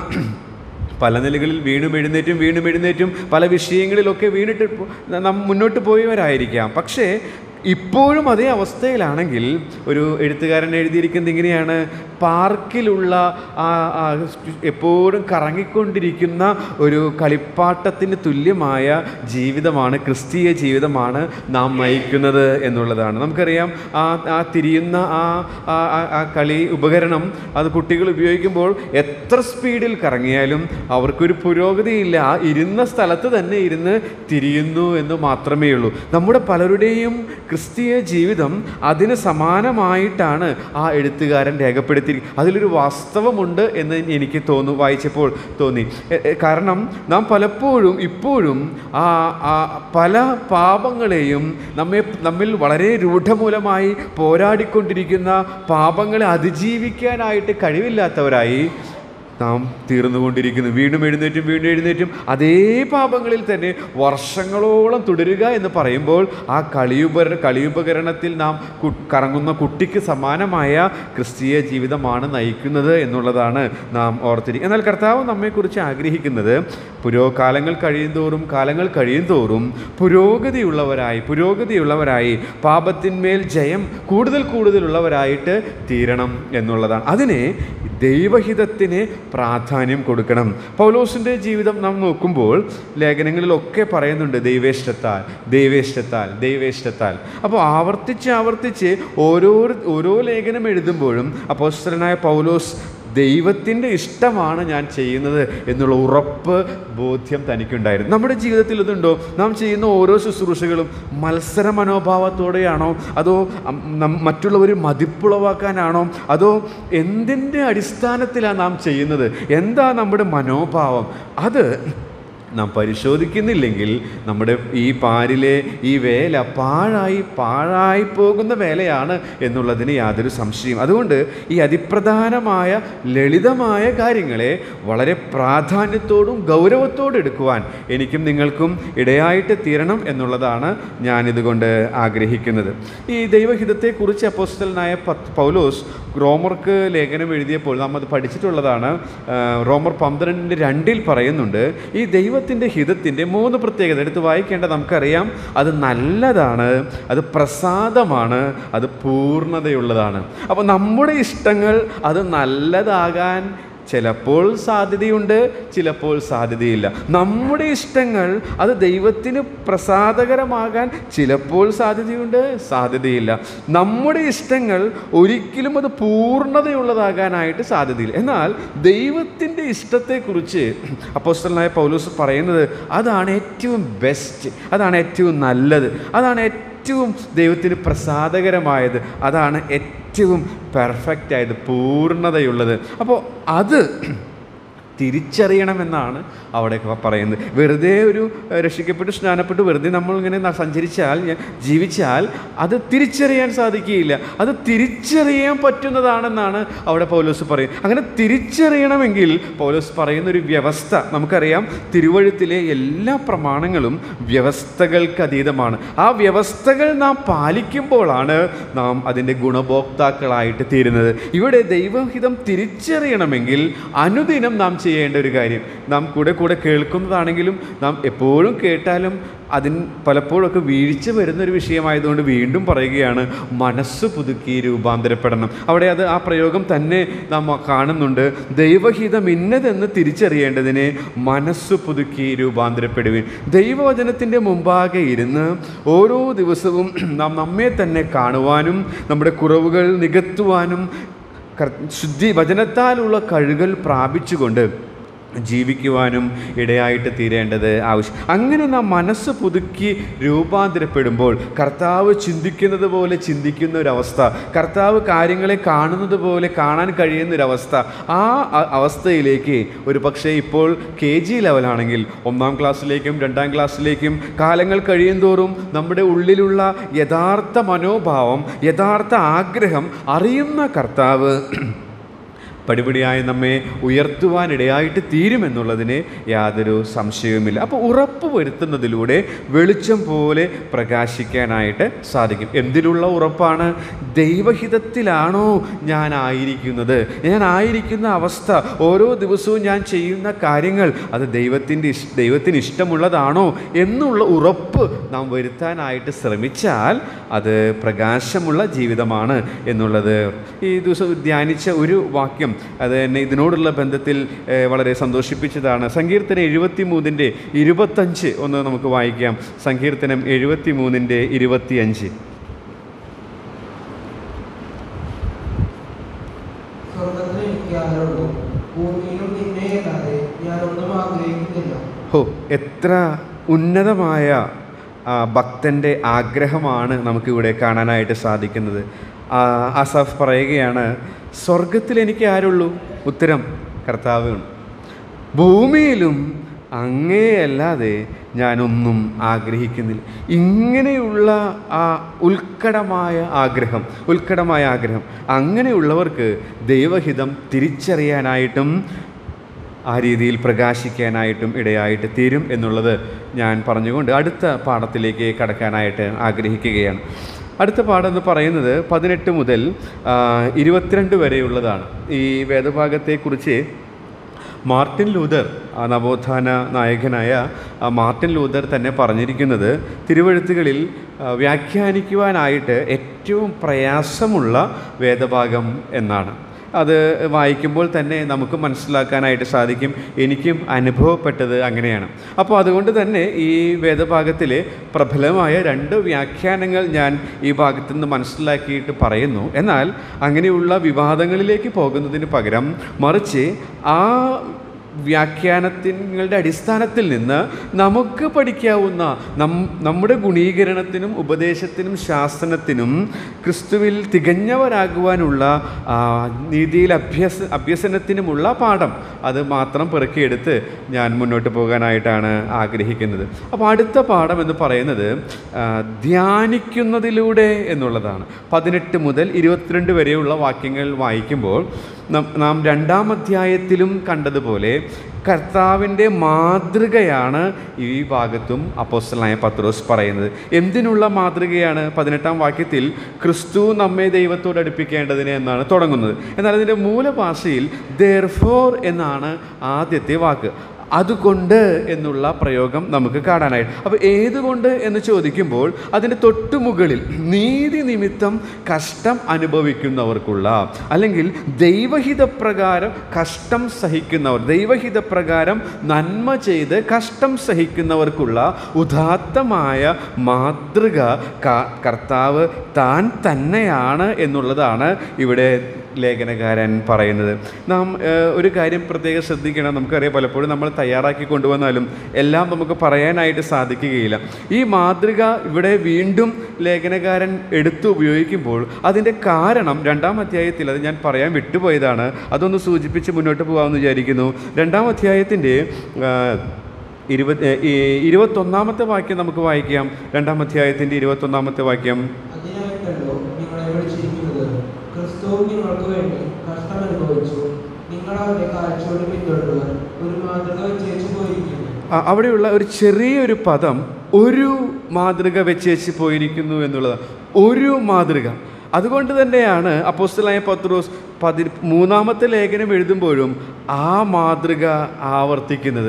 പല നിലകളിൽ വീണും എഴുന്നേറ്റും വീണും എഴുന്നേറ്റും പല വിഷയങ്ങളിലൊക്കെ വീണിട്ട് പോ- നാം മുന്നോട്ട് പോയവരായിരിക്കാം പക്ഷേ ഇപ്പോഴും അതേ അവസ്ഥയിലാണെങ്കിൽ ഒരു എഴുത്തുകാരൻ എഴുതിയിരിക്കുന്നത് ഇങ്ങനെയാണ് പാർക്കിലുള്ള ആ ആ എപ്പോഴും കറങ്ങിക്കൊണ്ടിരിക്കുന്ന ഒരു കളിപ്പാട്ടത്തിന് തുല്യമായ ജീവിതമാണ് ക്രിസ്തീയ ജീവിതമാണ് നാം നയിക്കുന്നത് എന്നുള്ളതാണ് നമുക്കറിയാം ആ ആ തിരിയുന്ന ആ ആ- ആ- ആ കളി ഉപകരണം അത് കുട്ടികൾ ഉപയോഗിക്കുമ്പോൾ എത്ര സ്പീഡിൽ കറങ്ങിയാലും അവർക്കൊരു പുരോഗതിയില്ല ആ ഇരുന്ന സ്ഥലത്ത് തന്നെ ഇരുന്ന് തിരിയുന്നു എന്ന് മാത്രമേ ഉള്ളൂ നമ്മുടെ പലരുടെയും ക്രിസ്തീയ ജീവിതം അതിന് സമാനമായിട്ടാണ് ആ എഴുത്തുകാരൻ രേഖപ്പെടുത്തി അതിലൊരു വാസ്തവമുണ്ട് എന്ന് എനിക്ക് തോന്നു വായിച്ചപ്പോൾ തോന്നി എ- എ- കാരണം നാം പലപ്പോഴും ഇപ്പോഴും ആ ആ പല പാപങ്ങളെയും നമ്മെ നമ്മിൽ വളരെ രൂഢമൂലമായി പോരാടിക്കൊണ്ടിരിക്കുന്ന പാപങ്ങളെ അതിജീവിക്കാനായിട്ട് കഴിവില്ലാത്തവരായി നാം തീർന്നുകൊണ്ടിരിക്കുന്നു വീണ്ടും എഴുന്നേറ്റും വീണ്ടും എഴുന്നേറ്റും അതേ പാപങ്ങളിൽ തന്നെ വർഷങ്ങളോളം തുടരുക എന്ന് പറയുമ്പോൾ ആ കളിയുപര കളിയുപകരണത്തിൽ നാം കു- കറങ്ങുന്ന കുട്ടിക്ക് സമാനമായ ക്രിസ്തീയ ജീവിതമാണ് നയിക്കുന്നത് എന്നുള്ളതാണ് നാം ഓർത്തിരിക്കുക എന്നാൽ കർത്താവ് നമ്മെക്കുറിച്ച് ആഗ്രഹിക്കുന്നത് പുരോ കാലങ്ങൾ കഴിയുന്തോറും കാലങ്ങൾ കഴിയുന്തോറും പുരോഗതിയുള്ളവരായി പുരോഗതിയുള്ളവരായി പാപത്തിന്മേൽ ജയം കൂടുതൽ കൂടുതലുള്ളവരായിട്ട് തീരണം എന്നുള്ളതാണ് അതിനെ ദൈവഹിതത്തിന് പ്രാധാന്യം കൊടുക്കണം പൗലോസിൻ്റെ ജീവിതം നാം നോക്കുമ്പോൾ ലേഖനങ്ങളിലൊക്കെ പറയുന്നുണ്ട് ദൈവേഷ്ടത്താൽ ദൈവേഷ്ടത്താൽ ദൈവേഷ്ടത്താൽ അപ്പോൾ ആവർത്തിച്ച് ആവർത്തിച്ച് ഓരോ ഓരോ ലേഖനം എഴുതുമ്പോഴും അപ്പോസ്തലനായ പൗലോസ് ദൈവത്തിൻ്റെ ഇഷ്ടമാണ് ഞാൻ ചെയ്യുന്നത് എന്നുള്ള ഉറപ്പ് ബോധ്യം തനിക്കുണ്ടായിരുന്നു നമ്മുടെ ജീവിതത്തിൽ ഇതുണ്ടോ നാം ചെയ്യുന്ന ഓരോ ശുശ്രൂഷകളും മത്സര മനോഭാവത്തോടെയാണോ അതോ അം, നം- മറ്റുള്ളവർ മതിപ്പുളവാക്കാനാണോ അതോ എന്തിൻ്റെ അടിസ്ഥാനത്തിലാണ് നാം ചെയ്യുന്നത് എന്താ നമ്മുടെ മനോഭാവം അത് നാം പരിശോധിക്കുന്നില്ലെങ്കിൽ നമ്മുടെ ഈ പാരിലെ ഈ വേല പാഴായി പാഴായി പോകുന്ന വേലയാണ് എന്നുള്ളതിന് യാതൊരു സംശയം അതുകൊണ്ട് ഈ അതിപ്രധാനമായ ലളിതമായ കാര്യങ്ങളെ വളരെ പ്രാധാന്യത്തോടും ഗൗരവത്തോടും എടുക്കുവാൻ എനിക്കും നിങ്ങൾക്കും ഇടയായിട്ട് തീരണം എന്നുള്ളതാണ് ഞാനിതുകൊണ്ട് ആഗ്രഹിക്കുന്നത് ഈ ദൈവഹിതത്തെക്കുറിച്ച് അപ്പോസ്റ്റലനായ പത്ത് പൗലോസ് റോമർക്ക് ലേഖനം എഴുതിയപ്പോൾ നാം അത് പഠിച്ചിട്ടുള്ളതാണ് ആ, റോമർ പന്ത്രണ്ടിൻ്റെ രണ്ടിൽ പറയുന്നുണ്ട് ഈ ദൈവത്തിൻ്റെ ഹിതത്തിൻ്റെ മൂന്ന് പ്രത്യേകത എടുത്ത് വായിക്കേണ്ട നമുക്കറിയാം അത് നല്ലതാണ് അത് പ്രസാദമാണ് അത് പൂർണ്ണതയുള്ളതാണ് അപ്പോൾ നമ്മുടെ ഇഷ്ടങ്ങൾ അത് നല്ലതാകാൻ ചിലപ്പോൾ സാധ്യതയുണ്ട് ചിലപ്പോൾ സാധ്യതയില്ല നമ്മുടെ ഇഷ്ടങ്ങൾ അത് ദൈവത്തിന് പ്രസാദകരമാകാൻ ചിലപ്പോൾ സാധ്യതയുണ്ട് സാധ്യതയില്ല നമ്മുടെ ഇഷ്ടങ്ങൾ ഒരിക്കലും അത് പൂർണ്ണതയുള്ളതാകാനായിട്ട് സാധ്യതയില്ല എന്നാൽ ദൈവത്തിൻ്റെ ഇഷ്ടത്തെക്കുറിച്ച് അപ്പോസ്റ്റലായ പൗലോസ് പറയുന്നത് അതാണ് ഏറ്റവും ബെസ്റ്റ് അതാണ് ഏറ്റവും നല്ലത് അതാണ് ഏറ്റവും ദൈവത്തിന് പ്രസാദകരമായത് അതാണ് ഏറ്റവും പെർഫെക്റ്റ് ആയത് പൂർണ്ണതയുള്ളത് അപ്പോൾ അത് തിരിച്ചറിയണമെന്നാണ് അവിടെ പറയുന്നത് വെറുതെ ഒരു ഏഹ്, രക്ഷിക്കപ്പെട്ട് സ്നാനപ്പെട്ട് വെറുതെ നമ്മൾ ഇങ്ങനെ ന- സഞ്ചരിച്ചാൽ ഞാൻ- ജീവിച്ചാൽ അത് തിരിച്ചറിയാൻ സാധിക്കുകയില്ല അത് തിരിച്ചറിയാൻ പറ്റുന്നതാണെന്നാണ് അവിടെ പൗലോസ് പറയുന്നത് അങ്ങനെ തിരിച്ചറിയണമെങ്കിൽ പൗലോസ് പറയുന്ന ഒരു വ്യവസ്ഥ നമുക്കറിയാം തിരുവഴുത്തിലെ എല്ലാ പ്രമാണങ്ങളും വ്യവസ്ഥകൾക്ക് അതീതമാണ് ആ വ്യവസ്ഥകൾ നാം പാലിക്കുമ്പോഴാണ് നാം അതിൻ്റെ ഗുണഭോക്താക്കളായിട്ട് തീരുന്നത് ഇവിടെ ദൈവഹിതം തിരിച്ചറിയണമെങ്കിൽ അനുദിനം നാം ചെയ്യേണ്ട ഒരു കാര്യം നാം കൂടെ കൂടെ കേൾക്കുന്നതാണെങ്കിലും നാം എപ്പോഴും കേട്ടാലും അതിന് പലപ്പോഴൊക്കെ വീഴ്ച വരുന്നൊരു വിഷയമായതുകൊണ്ട് വീണ്ടും പറയുകയാണ് മനസ്സ് പുതുക്കി രൂപാന്തരപ്പെടണം അവിടെ അത് ആ പ്രയോഗം തന്നെ നാം കാണുന്നുണ്ട് ദൈവഹിതം ഇന്നതെന്ന് തിരിച്ചറിയേണ്ടതിനെ മനസ്സ് പുതുക്കി രൂപാന്തരപ്പെടുവിൻ ദൈവവചനത്തിൻ്റെ മുമ്പാകെ ഇരുന്ന് ഓരോ ദിവസവും നാം നമ്മെ തന്നെ കാണുവാനും നമ്മുടെ കുറവുകൾ നികത്തുവാനും കർ- ശുദ്ധി വചനത്താലുള്ള കഴുകൽ പ്രാപിച്ചുകൊണ്ട് ജീവിക്കുവാനും ഇടയായിട്ട് തീരേണ്ടത് ആവശ്യം അങ്ങനെ നാം മനസ്സ് പുതുക്കി രൂപാന്തരപ്പെടുമ്പോൾ കർത്താവ് ചിന്തിക്കുന്നത് പോലെ ചിന്തിക്കുന്ന ഒരവസ്ഥ കർത്താവ് കാര്യങ്ങളെ കാണുന്നത് പോലെ കാണാൻ കഴിയുന്ന ഒരവസ്ഥ ആ അ- അവസ്ഥയിലേക്ക് ഒരു പക്ഷേ ഇപ്പോൾ കെ ജി ലെവലാണെങ്കിൽ ഒന്നാം ക്ലാസ്സിലേക്കും രണ്ടാം ക്ലാസ്സിലേക്കും കാലങ്ങൾ കഴിയും തോറും നമ്മുടെ ഉള്ളിലുള്ള യഥാർത്ഥ മനോഭാവം യഥാർത്ഥ ആഗ്രഹം അറിയുന്ന കർത്താവ് പടിപടിയായി നമ്മെ ഉയർത്തുവാനിടയായിട്ട് തീരുമെന്നുള്ളതിന് യാതൊരു സംശയവുമില്ല അപ്പോൾ ഉറപ്പ് വരുത്തുന്നതിലൂടെ വെളിച്ചം പോലെ പ്രകാശിക്കാനായിട്ട് സാധിക്കും എന്തിനുള്ള ഉറപ്പാണ് ദൈവഹിതത്തിലാണോ ഞാൻ ആയിരിക്കുന്നത് ഞാൻ ആയിരിക്കുന്ന അവസ്ഥ ഓരോ ദിവസവും ഞാൻ ചെയ്യുന്ന കാര്യങ്ങൾ അത് ദൈവത്തിൻ്റെ ഇഷ് ദൈവത്തിന് ഇഷ്ടമുള്ളതാണോ എന്നുള്ള ഉറപ്പ് നാം വരുത്താനായിട്ട് ശ്രമിച്ചാൽ അത് പ്രകാശമുള്ള ജീവിതമാണ് എന്നുള്ളത് ഈ ദിവസം ധ്യാനിച്ച ഒരു വാക്യം അത് എന്നെ ഇതിനോടുള്ള ബന്ധത്തിൽ ഏഹ്, വളരെ സന്തോഷിപ്പിച്ചതാണ് സങ്കീർത്തനം എഴുപത്തി മൂന്നിൻ്റെ ഇരുപത്തഞ്ച് ഒന്ന് നമുക്ക് വായിക്കാം സങ്കീർത്തനം എഴുപത്തി മൂന്നിൻ്റെ ഇരുപത്തിയഞ്ച് സ്വർഗത്തിൽ എനിക്ക് ആരുള്ളൂ ഭൂമിയിലും നിന്നെയല്ലാതെ ഞാനൊന്നും ആഗ്രഹിക്കുന്നില്ല ഹോ എത്ര ഉന്നതമായ ആ, ഭക്തൻ്റെ ആഗ്രഹമാണ് നമുക്കിവിടെ കാണാനായിട്ട് സാധിക്കുന്നത് ആ, അസഫ് പറയുകയാണ് സ്വർഗത്തിൽ എനിക്ക് ആരുള്ളൂ ഉത്തരം കർത്താവാണ് ഭൂമിയിലും അങ്ങേയല്ലാതെ ഞാനൊന്നും ആഗ്രഹിക്കുന്നില്ല ഇങ്ങനെയുള്ള ആ ഉത്കടമായ ആഗ്രഹം ഉത്കടമായ ആഗ്രഹം അങ്ങനെയുള്ളവർക്ക് ദൈവഹിതം തിരിച്ചറിയാനായിട്ടും ആ രീതിയിൽ പ്രകാശിക്കാനായിട്ടും ഇടയായിട്ട് തീരും എന്നുള്ളത് ഞാൻ പറഞ്ഞുകൊണ്ട് അടുത്ത പാഠത്തിലേക്ക് കടക്കാനായിട്ട് ആഗ്രഹിക്കുകയാണ് അടുത്ത പാഠം എന്ന് പറയുന്നത് പതിനെട്ട് മുതൽ ആ, ഇരുപത്തിരണ്ട് വരെയുള്ളതാണ് ഈ വേദഭാഗത്തെക്കുറിച്ച് മാർട്ടിൻ ലൂതർ ആ നവോത്ഥാന നായകനായ ആ മാർട്ടിൻ ലൂതർ തന്നെ പറഞ്ഞിരിക്കുന്നത് തിരുവഴുത്തുകളിൽ ആ, വ്യാഖ്യാനിക്കുവാനായിട്ട് ഏറ്റവും പ്രയാസമുള്ള വേദഭാഗം എന്നാണ് അത് വായിക്കുമ്പോൾ തന്നെ നമുക്ക് മനസ്സിലാക്കാനായിട്ട് സാധിക്കും എനിക്കും അനുഭവപ്പെട്ടത് അങ്ങനെയാണ് അപ്പോൾ അതുകൊണ്ട് തന്നെ ഈ വേദഭാഗത്തിൽ പ്രബലമായ രണ്ട് വ്യാഖ്യാനങ്ങൾ ഞാൻ ഈ ഭാഗത്തു നിന്ന് മനസ്സിലാക്കിയിട്ട് പറയുന്നു എന്നാൽ അങ്ങനെയുള്ള വിവാദങ്ങളിലേക്ക് പോകുന്നതിന് പകരം മറിച്ച് ആ വ്യാഖ്യാനത്തിങ്ങളുടെ അടിസ്ഥാനത്തിൽ നിന്ന് നമുക്ക് പഠിക്കാവുന്ന നം നമ്മുടെ ഗുണീകരണത്തിനും ഉപദേശത്തിനും ശാസനത്തിനും ക്രിസ്തുവിൽ തികഞ്ഞവരാകുവാനുള്ള ആ, നീതിയിൽ അഭ്യസ അഭ്യസനത്തിനുമുള്ള പാഠം അത് മാത്രം പെറുക്കിയെടുത്ത് ഞാൻ മുന്നോട്ട് പോകാനായിട്ടാണ് ആഗ്രഹിക്കുന്നത് അപ്പോൾ അടുത്ത പാഠം എന്ന് പറയുന്നത് ആ, ധ്യാനിക്കുന്നതിലൂടെ എന്നുള്ളതാണ് പതിനെട്ട് മുതൽ ഇരുപത്തിരണ്ട് വരെയുള്ള വാക്യങ്ങൾ വായിക്കുമ്പോൾ നം- നാം രണ്ടാം അധ്യായത്തിലും കണ്ടതുപോലെ കർത്താവിൻ്റെ മാതൃകയാണ് ഈ ഭാഗത്തും അപ്പോസ്റ്റലായ പത്രോസ് പറയുന്നത് എന്തിനുള്ള മാതൃകയാണ് പതിനെട്ടാം വാക്യത്തിൽ ക്രിസ്തു നമ്മെ ദൈവത്തോട് അടുപ്പിക്കേണ്ടതിന് എന്നാണ് തുടങ്ങുന്നത് എന്നാൽ അതിൻ്റെ മൂലഭാഷയിൽ ദർ ഫോർ എന്നാണ് ആദ്യത്തെ വാക്ക് അതുകൊണ്ട് എന്നുള്ള പ്രയോഗം നമുക്ക് കാണാനായിട്ട് അപ്പോൾ ഏതുകൊണ്ട് എന്ന് ചോദിക്കുമ്പോൾ അതിൻ്റെ തൊട്ടു മുകളിൽ നീതി നിമിത്തം കഷ്ടം അനുഭവിക്കുന്നവർക്കുള്ള അല്ലെങ്കിൽ ദൈവഹിതപ്രകാരം കഷ്ടം സഹിക്കുന്നവർ ദൈവഹിതപ്രകാരം നന്മ ചെയ്ത് കഷ്ടം സഹിക്കുന്നവർക്കുള്ള ഉദാത്തമായ മാതൃക ക- കർത്താവ് താൻ തന്നെയാണ് എന്നുള്ളതാണ് ഇവിടെ ലേഖനകാരൻ പറയുന്നത് നാം ഏഹ്, ഒരു കാര്യം പ്രത്യേകം ശ്രദ്ധിക്കണം നമുക്കറിയാം പലപ്പോഴും നമ്മൾ തയ്യാറാക്കി കൊണ്ടുവന്നാലും എല്ലാം നമുക്ക് പറയാനായിട്ട് സാധിക്കുകയില്ല ഈ മാതൃക ഇവിടെ വീണ്ടും ലേഖനകാരൻ എടുത്തു ഉപയോഗിക്കുമ്പോൾ അതിൻ്റെ കാരണം രണ്ടാം അധ്യായത്തിൽ അത് ഞാൻ പറയാൻ വിട്ടുപോയതാണ് അതൊന്ന് സൂചിപ്പിച്ച് മുന്നോട്ട് പോകാമെന്ന് വിചാരിക്കുന്നു രണ്ടാം അധ്യായത്തിൻ്റെ ആ, ഇരുപത് ഏ, ഈ ഇരുപത്തൊന്നാമത്തെ വാക്യം നമുക്ക് വായിക്കാം രണ്ടാം അധ്യായത്തിൻ്റെ ഇരുപത്തൊന്നാമത്തെ വാക്യം അതിനായിട്ടല്ലോ നിങ്ങളെ വിളിച്ചിരിക്കുന്നത് ക്രിസ്തുവും നിങ്ങൾക്ക് വേണ്ടി കഷ്ടം അനുഭവിച്ചു നിങ്ങൾ അവന്റെ കാഴ്ചയോട് പിന്തുടരുവാൻ ഒരു മാതൃക വെച്ചേച്ചു പോയിരിക്കുന്നു ആ, അവിടെയുള്ള ഒരു ചെറിയൊരു പദം ഒരു മാതൃക വെച്ചേച്ച് പോയിരിക്കുന്നു എന്നുള്ളത് ഒരു മാതൃക അതുകൊണ്ട് തന്നെയാണ് അപ്പോസ്റ്റലായ പത്രോസ് പതി മൂന്നാമത്തെ ലേഖനം എഴുതുമ്പോഴും ആ മാതൃക ആവർത്തിക്കുന്നത്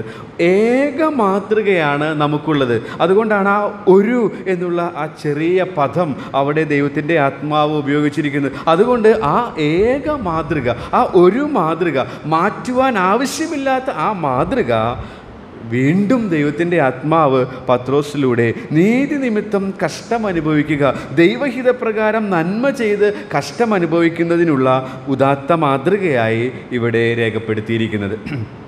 ഏക മാതൃകയാണ് നമുക്കുള്ളത് അതുകൊണ്ടാണ് ആ ഒരു എന്നുള്ള ആ ചെറിയ പദം അവിടെ ദൈവത്തിൻ്റെ ആത്മാവ് ഉപയോഗിച്ചിരിക്കുന്നത് അതുകൊണ്ട് ആ ഏക മാതൃക ആ ഒരു മാതൃക മാറ്റുവാൻ ആവശ്യമില്ലാത്ത ആ മാതൃക വീണ്ടും ദൈവത്തിൻ്റെ ആത്മാവ് പത്രോസിലൂടെ നീതി നിമിത്തം കഷ്ടം അനുഭവിക്കുക ദൈവഹിതപ്രകാരം നന്മ ചെയ്ത് കഷ്ടം അനുഭവിക്കുന്നതിനുള്ള ഉദാത്ത മാതൃകയായി ഇവിടെ രേഖപ്പെടുത്തിയിരിക്കുന്നത്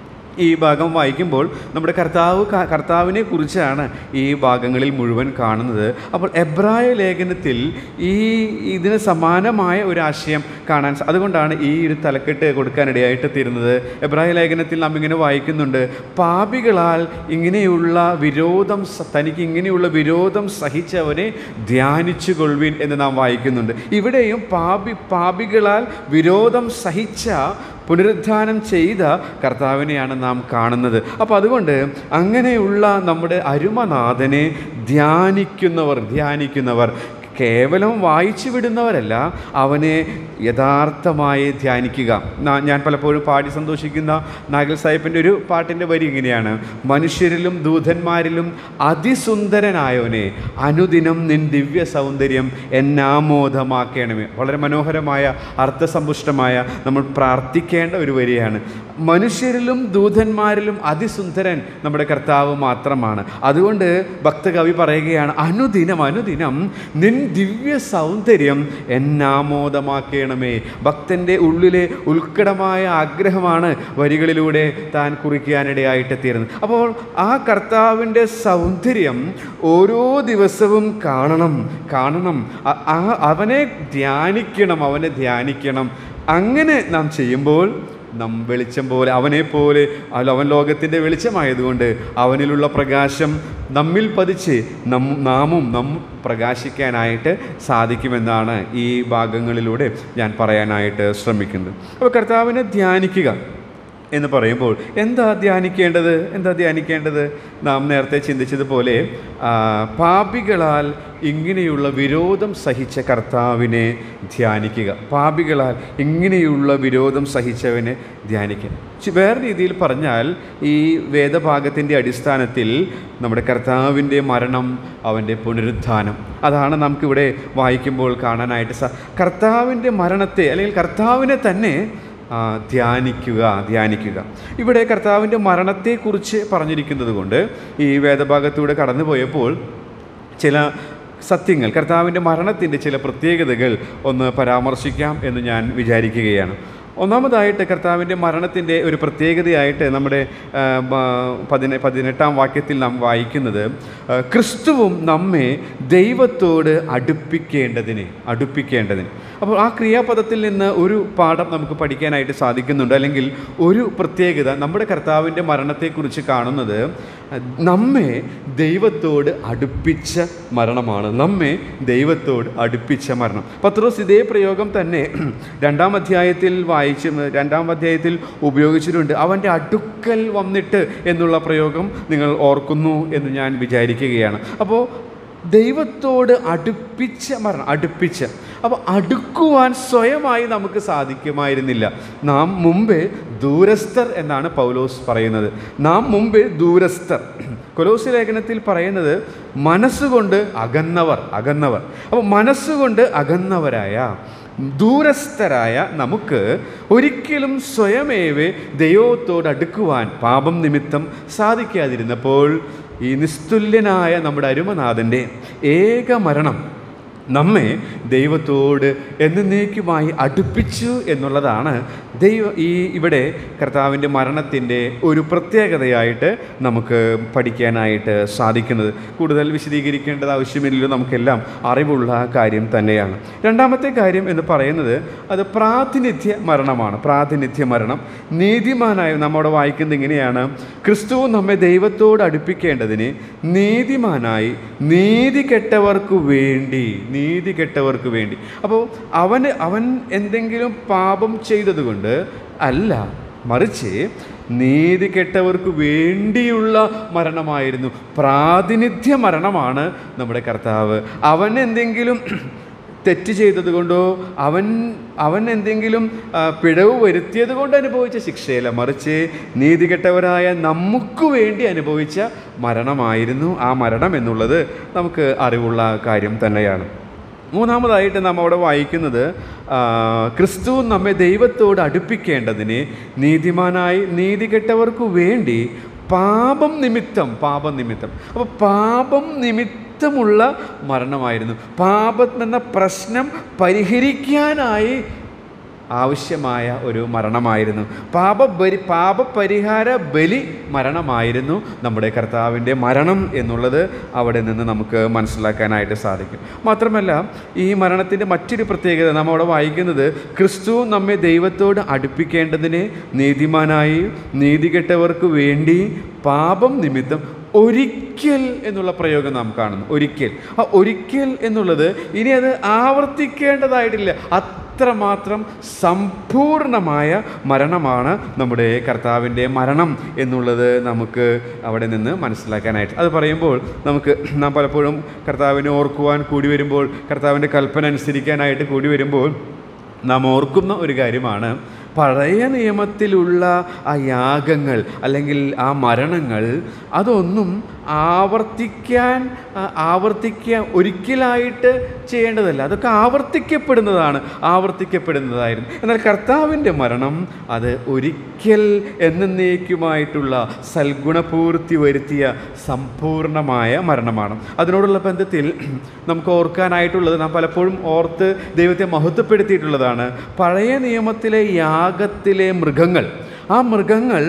ഈ ഭാഗം വായിക്കുമ്പോൾ നമ്മുടെ കർത്താവ് ക- കർത്താവിനെ കുറിച്ചാണ് ഈ ഭാഗങ്ങളിൽ മുഴുവൻ കാണുന്നത് അപ്പോൾ എബ്രായ ലേഖനത്തിൽ ഈ ഇതിന് സമാനമായ ഒരു ആശയം കാണാൻ സ- അതുകൊണ്ടാണ് ഈ ഒരു തലക്കെട്ട് കൊടുക്കാനിടയായിട്ട് തീരുന്നത് എബ്രായ ലേഖനത്തിൽ നാം ഇങ്ങനെ വായിക്കുന്നുണ്ട് പാപികളാൽ ഇങ്ങനെയുള്ള വിരോധം സ- തനിക്ക് ഇങ്ങനെയുള്ള വിരോധം സഹിച്ചവനെ ധ്യാനിച്ചു കൊള്ളുവിൻ എന്ന് നാം വായിക്കുന്നുണ്ട് ഇവിടെയും പാപി പാപികളാൽ വിരോധം സഹിച്ച പുനരുദ്ധാനം ചെയ്ത കർത്താവിനെയാണ് നാം കാണുന്നത് അപ്പോൾ അതുകൊണ്ട് അങ്ങനെയുള്ള നമ്മുടെ അരുമനാഥനെ ധ്യാനിക്കുന്നവർ ധ്യാനിക്കുന്നവർ കേവലം വായിച്ചു വിടുന്നവരല്ല അവനെ യഥാർത്ഥമായി ധ്യാനിക്കുക നാ- ഞാൻ പലപ്പോഴും പാടി സന്തോഷിക്കുന്ന നാഗൽ സാഹിബിൻ്റെ ഒരു പാട്ടിൻ്റെ വരി ഇങ്ങനെയാണ് മനുഷ്യരിലും ദൂതന്മാരിലും അതിസുന്ദരനായവനെ അനുദിനം നിൻ ദിവ്യ സൗന്ദര്യം എന്നാമോദമാക്കണമേ വളരെ മനോഹരമായ അർത്ഥസമ്പുഷ്ടമായ നമ്മൾ പ്രാർത്ഥിക്കേണ്ട ഒരു വരിയാണ് മനുഷ്യരിലും ദൂതന്മാരിലും അതിസുന്ദരൻ നമ്മുടെ കർത്താവ് മാത്രമാണ് അതുകൊണ്ട് ഭക്തകവി പറയുകയാണ് അനുദിനം അനുദിനം നിൻ ദിവ്യ സൗന്ദര്യം എന്നാമോദമാക്കണമേ ഭക്തൻ്റെ ഉള്ളിലെ ഉത്കടമായ ആഗ്രഹമാണ് വരികളിലൂടെ താൻ കുറിക്കാനിടയായിട്ട് തീരുന്നത് അപ്പോൾ ആ കർത്താവിൻ്റെ സൗന്ദര്യം ഓരോ ദിവസവും കാണണം കാണണം അ- ആ അവനെ ധ്യാനിക്കണം അവനെ ധ്യാനിക്കണം അങ്ങനെ നാം ചെയ്യുമ്പോൾ നാം വെളിച്ചം പോലെ അവനെ പോലെ അല്ല അവൻ ലോകത്തിൻ്റെ വെളിച്ചമായതുകൊണ്ട് അവനിലുള്ള പ്രകാശം നമ്മിൽ പതിച്ച് നം നാമും നം പ്രകാശിക്കാനായിട്ട് സാധിക്കുമെന്നാണ് ഈ ഭാഗങ്ങളിലൂടെ ഞാൻ പറയാനായിട്ട് ശ്രമിക്കുന്നത് അപ്പോൾ കർത്താവിനെ ധ്യാനിക്കുക എന്ന് പറയുമ്പോൾ എന്താ ധ്യാനിക്കേണ്ടത് എന്താ ധ്യാനിക്കേണ്ടത് നാം നേരത്തെ ചിന്തിച്ചതുപോലെ ആ, പാപികളാൽ ഇങ്ങനെയുള്ള വിരോധം സഹിച്ച കർത്താവിനെ ധ്യാനിക്കുക പാപികളാൽ ഇങ്ങനെയുള്ള വിരോധം സഹിച്ചവനെ ധ്യാനിക്കുക ചി- വേറെ രീതിയിൽ പറഞ്ഞാൽ ഈ വേദഭാഗത്തിൻ്റെ അടിസ്ഥാനത്തിൽ നമ്മുടെ കർത്താവിൻ്റെ മരണം അവൻ്റെ പുനരുത്ഥാനം അതാണ് നമുക്കിവിടെ വായിക്കുമ്പോൾ കാണാനായിട്ട് സാ കർത്താവിൻ്റെ മരണത്തെ അല്ലെങ്കിൽ കർത്താവിനെ തന്നെ ആ, ധ്യാനിക്കുക ധ്യാനിക്കുക ഇവിടെ കർത്താവിൻ്റെ മരണത്തെക്കുറിച്ച് പറഞ്ഞിരിക്കുന്നത് കൊണ്ട് ഈ വേദഭാഗത്തൂടെ കടന്നു പോയപ്പോൾ ചില സത്യങ്ങൾ കർത്താവിൻ്റെ മരണത്തിൻ്റെ ചില പ്രത്യേകതകൾ ഒന്ന് പരാമർശിക്കാം എന്ന് ഞാൻ വിചാരിക്കുകയാണ് ഒന്നാമതായിട്ട് കർത്താവിൻ്റെ മരണത്തിൻ്റെ ഒരു പ്രത്യേകതയായിട്ട് നമ്മുടെ ആ, ബ- പതിനെ പതിനെട്ടാം വാക്യത്തിൽ നാം വായിക്കുന്നത് ആ, ക്രിസ്തുവും നമ്മെ ദൈവത്തോട് അടുപ്പിക്കേണ്ടതിന് അടുപ്പിക്കേണ്ടതിന് അപ്പോൾ ആ ക്രിയാപദത്തിൽ നിന്ന് ഒരു പാഠം നമുക്ക് പഠിക്കാനായിട്ട് സാധിക്കുന്നുണ്ട് അല്ലെങ്കിൽ ഒരു പ്രത്യേകത നമ്മുടെ കർത്താവിൻ്റെ മരണത്തെക്കുറിച്ച് കാണുന്നത് നമ്മെ ദൈവത്തോട് അടുപ്പിച്ച മരണമാണ് നമ്മെ ദൈവത്തോട് അടുപ്പിച്ച മരണം പത്രോസ് ഇതേ പ്രയോഗം തന്നെ രണ്ടാം അധ്യായത്തിൽ വായിച്ച് രണ്ടാം അധ്യായത്തിൽ ഉപയോഗിച്ചിട്ടുണ്ട് അവൻ്റെ അടുക്കൽ വന്നിട്ട് എന്നുള്ള പ്രയോഗം നിങ്ങൾ ഓർക്കുന്നു എന്ന് ഞാൻ വിചാരിക്കുകയാണ് അപ്പോൾ ദൈവത്തോട് അടുപ്പിച്ച മരണം അടുപ്പിച്ച അപ്പോൾ അടുക്കുവാൻ സ്വയമായി നമുക്ക് സാധിക്കുമായിരുന്നില്ല നാം മുമ്പേ ദൂരസ്ഥർ എന്നാണ് പൗലോസ് പറയുന്നത് നാം മുമ്പേ ദൂരസ്ഥർ കൊലോസ് ലേഖനത്തിൽ പറയുന്നത് മനസ്സുകൊണ്ട് അകന്നവർ അകന്നവർ അപ്പോൾ മനസ്സുകൊണ്ട് അകന്നവരായ ദൂരസ്ഥരായ നമുക്ക് ഒരിക്കലും സ്വയമേവേ ദൈവത്തോട് അടുക്കുവാൻ പാപം നിമിത്തം സാധിക്കാതിരുന്നപ്പോൾ ഈ നിസ്തുല്യനായ നമ്മുടെ അരുമനാഥൻ്റെ ഏക മരണം നമ്മെ ദൈവത്തോട് എന്നേക്കുമായി അടുപ്പിച്ചു എന്നുള്ളതാണ് ദൈവ ഈ ഇവിടെ കർത്താവിൻ്റെ മരണത്തിൻ്റെ ഒരു പ്രത്യേകതയായിട്ട് നമുക്ക് പഠിക്കാനായിട്ട് സാധിക്കുന്നത് കൂടുതൽ വിശദീകരിക്കേണ്ടത് ആവശ്യമില്ലല്ലോ നമുക്കെല്ലാം അറിവുള്ള കാര്യം തന്നെയാണ് രണ്ടാമത്തെ കാര്യം എന്ന് പറയുന്നത് അത് പ്രാതിനിധ്യ മരണമാണ് പ്രാതിനിധ്യ മരണം നീതിമാനായ നമ്മോട് വായിക്കുന്നത് ഇങ്ങനെയാണ് ക്രിസ്തു നമ്മെ ദൈവത്തോട് അടുപ്പിക്കേണ്ടതിന് നീതിമാനായി നീതി കെട്ടവർക്ക് വേണ്ടി നീതി കെട്ടവർക്ക് വേണ്ടി അപ്പോൾ അവന് അവൻ എന്തെങ്കിലും പാപം ചെയ്തതുകൊണ്ട് അല്ല മറിച്ച് നീതി കെട്ടവർക്ക് വേണ്ടിയുള്ള മരണമായിരുന്നു പ്രാതിനിധ്യ മരണമാണ് നമ്മുടെ കർത്താവ് അവൻ എന്തെങ്കിലും തെറ്റ് ചെയ്തത് കൊണ്ടോ അവൻ അവൻ എന്തെങ്കിലും ആ, പിഴവ് വരുത്തിയത് കൊണ്ട് അനുഭവിച്ച ശിക്ഷയല്ല മറിച്ച് നീതികെട്ടവരായ നമുക്ക് വേണ്ടി അനുഭവിച്ച മരണമായിരുന്നു ആ മരണം എന്നുള്ളത് നമുക്ക് അറിവുള്ള കാര്യം തന്നെയാണ് മൂന്നാമതായിട്ട് നാം അവിടെ വായിക്കുന്നത് ആ, ക്രിസ്തു നമ്മെ ദൈവത്തോട് അടുപ്പിക്കേണ്ടതിന് നീതിമാനായി നീതികെട്ടവർക്ക് വേണ്ടി പാപം നിമിത്തം പാപം നിമിത്തം അപ്പോൾ പാപം നിമിത്തമുള്ള മരണമായിരുന്നു പാപം എന്ന പ്രശ്നം പരിഹരിക്കാനായി ആവശ്യമായ ഒരു മരണമായിരുന്നു പാപബരി പാപപരിഹാര ബലി മരണമായിരുന്നു നമ്മുടെ കർത്താവിൻ്റെ മരണം എന്നുള്ളത് അവിടെ നിന്ന് നമുക്ക് മനസ്സിലാക്കാനായിട്ട് സാധിക്കും മാത്രമല്ല ഈ മരണത്തിൻ്റെ മറ്റൊരു പ്രത്യേകത നാം അവിടെ വായിക്കുന്നത് ക്രിസ്തു നമ്മെ ദൈവത്തോട് അടുപ്പിക്കേണ്ടതിന് നീതിമാനായി നീതികെട്ടവർക്ക് വേണ്ടി പാപം നിമിത്തം ഒരിക്കൽ എന്നുള്ള പ്രയോഗം നാം കാണുന്നു ഒരിക്കൽ ആ ഒരിക്കൽ എന്നുള്ളത് ഇനി അത് ആവർത്തിക്കേണ്ടതായിട്ടില്ല അത്രമാത്രം സമ്പൂർണമായ മരണമാണ് നമ്മുടെ കർത്താവിൻ്റെ മരണം എന്നുള്ളത് നമുക്ക് അവിടെ നിന്ന് മനസ്സിലാക്കാനായിട്ട് അത് പറയുമ്പോൾ നമുക്ക് നാം പലപ്പോഴും കർത്താവിനെ ഓർക്കുവാൻ കൂടി വരുമ്പോൾ കർത്താവിൻ്റെ കൽപ്പന അനുസരിക്കാനായിട്ട് കൂടി വരുമ്പോൾ നാം ഓർക്കുന്ന ഒരു കാര്യമാണ് പഴയ നിയമത്തിലുള്ള ആ യാഗങ്ങൾ അല്ലെങ്കിൽ ആ മരണങ്ങൾ അതൊന്നും ആവർത്തിക്കാൻ ആ, ആവർത്തിക്കാൻ ഒരിക്കലായിട്ട് ചെയ്യേണ്ടതല്ല അതൊക്കെ ആവർത്തിക്കപ്പെടുന്നതാണ് ആവർത്തിക്കപ്പെടുന്നതായിരുന്നു എന്നാൽ കർത്താവിൻ്റെ മരണം അത് ഒരിക്കൽ എന്നേക്കുമായിട്ടുള്ള സൽഗുണപൂർത്തി വരുത്തിയ സമ്പൂർണമായ മരണമാണ് അതിനോടുള്ള ബന്ധത്തിൽ നമുക്ക് ഓർക്കാനായിട്ടുള്ളത് നാം പലപ്പോഴും ഓർത്ത് ദൈവത്തെ മഹത്വപ്പെടുത്തിയിട്ടുള്ളതാണ് പഴയ നിയമത്തിലെ യാഗത്തിലെ മൃഗങ്ങൾ ആ മൃഗങ്ങൾ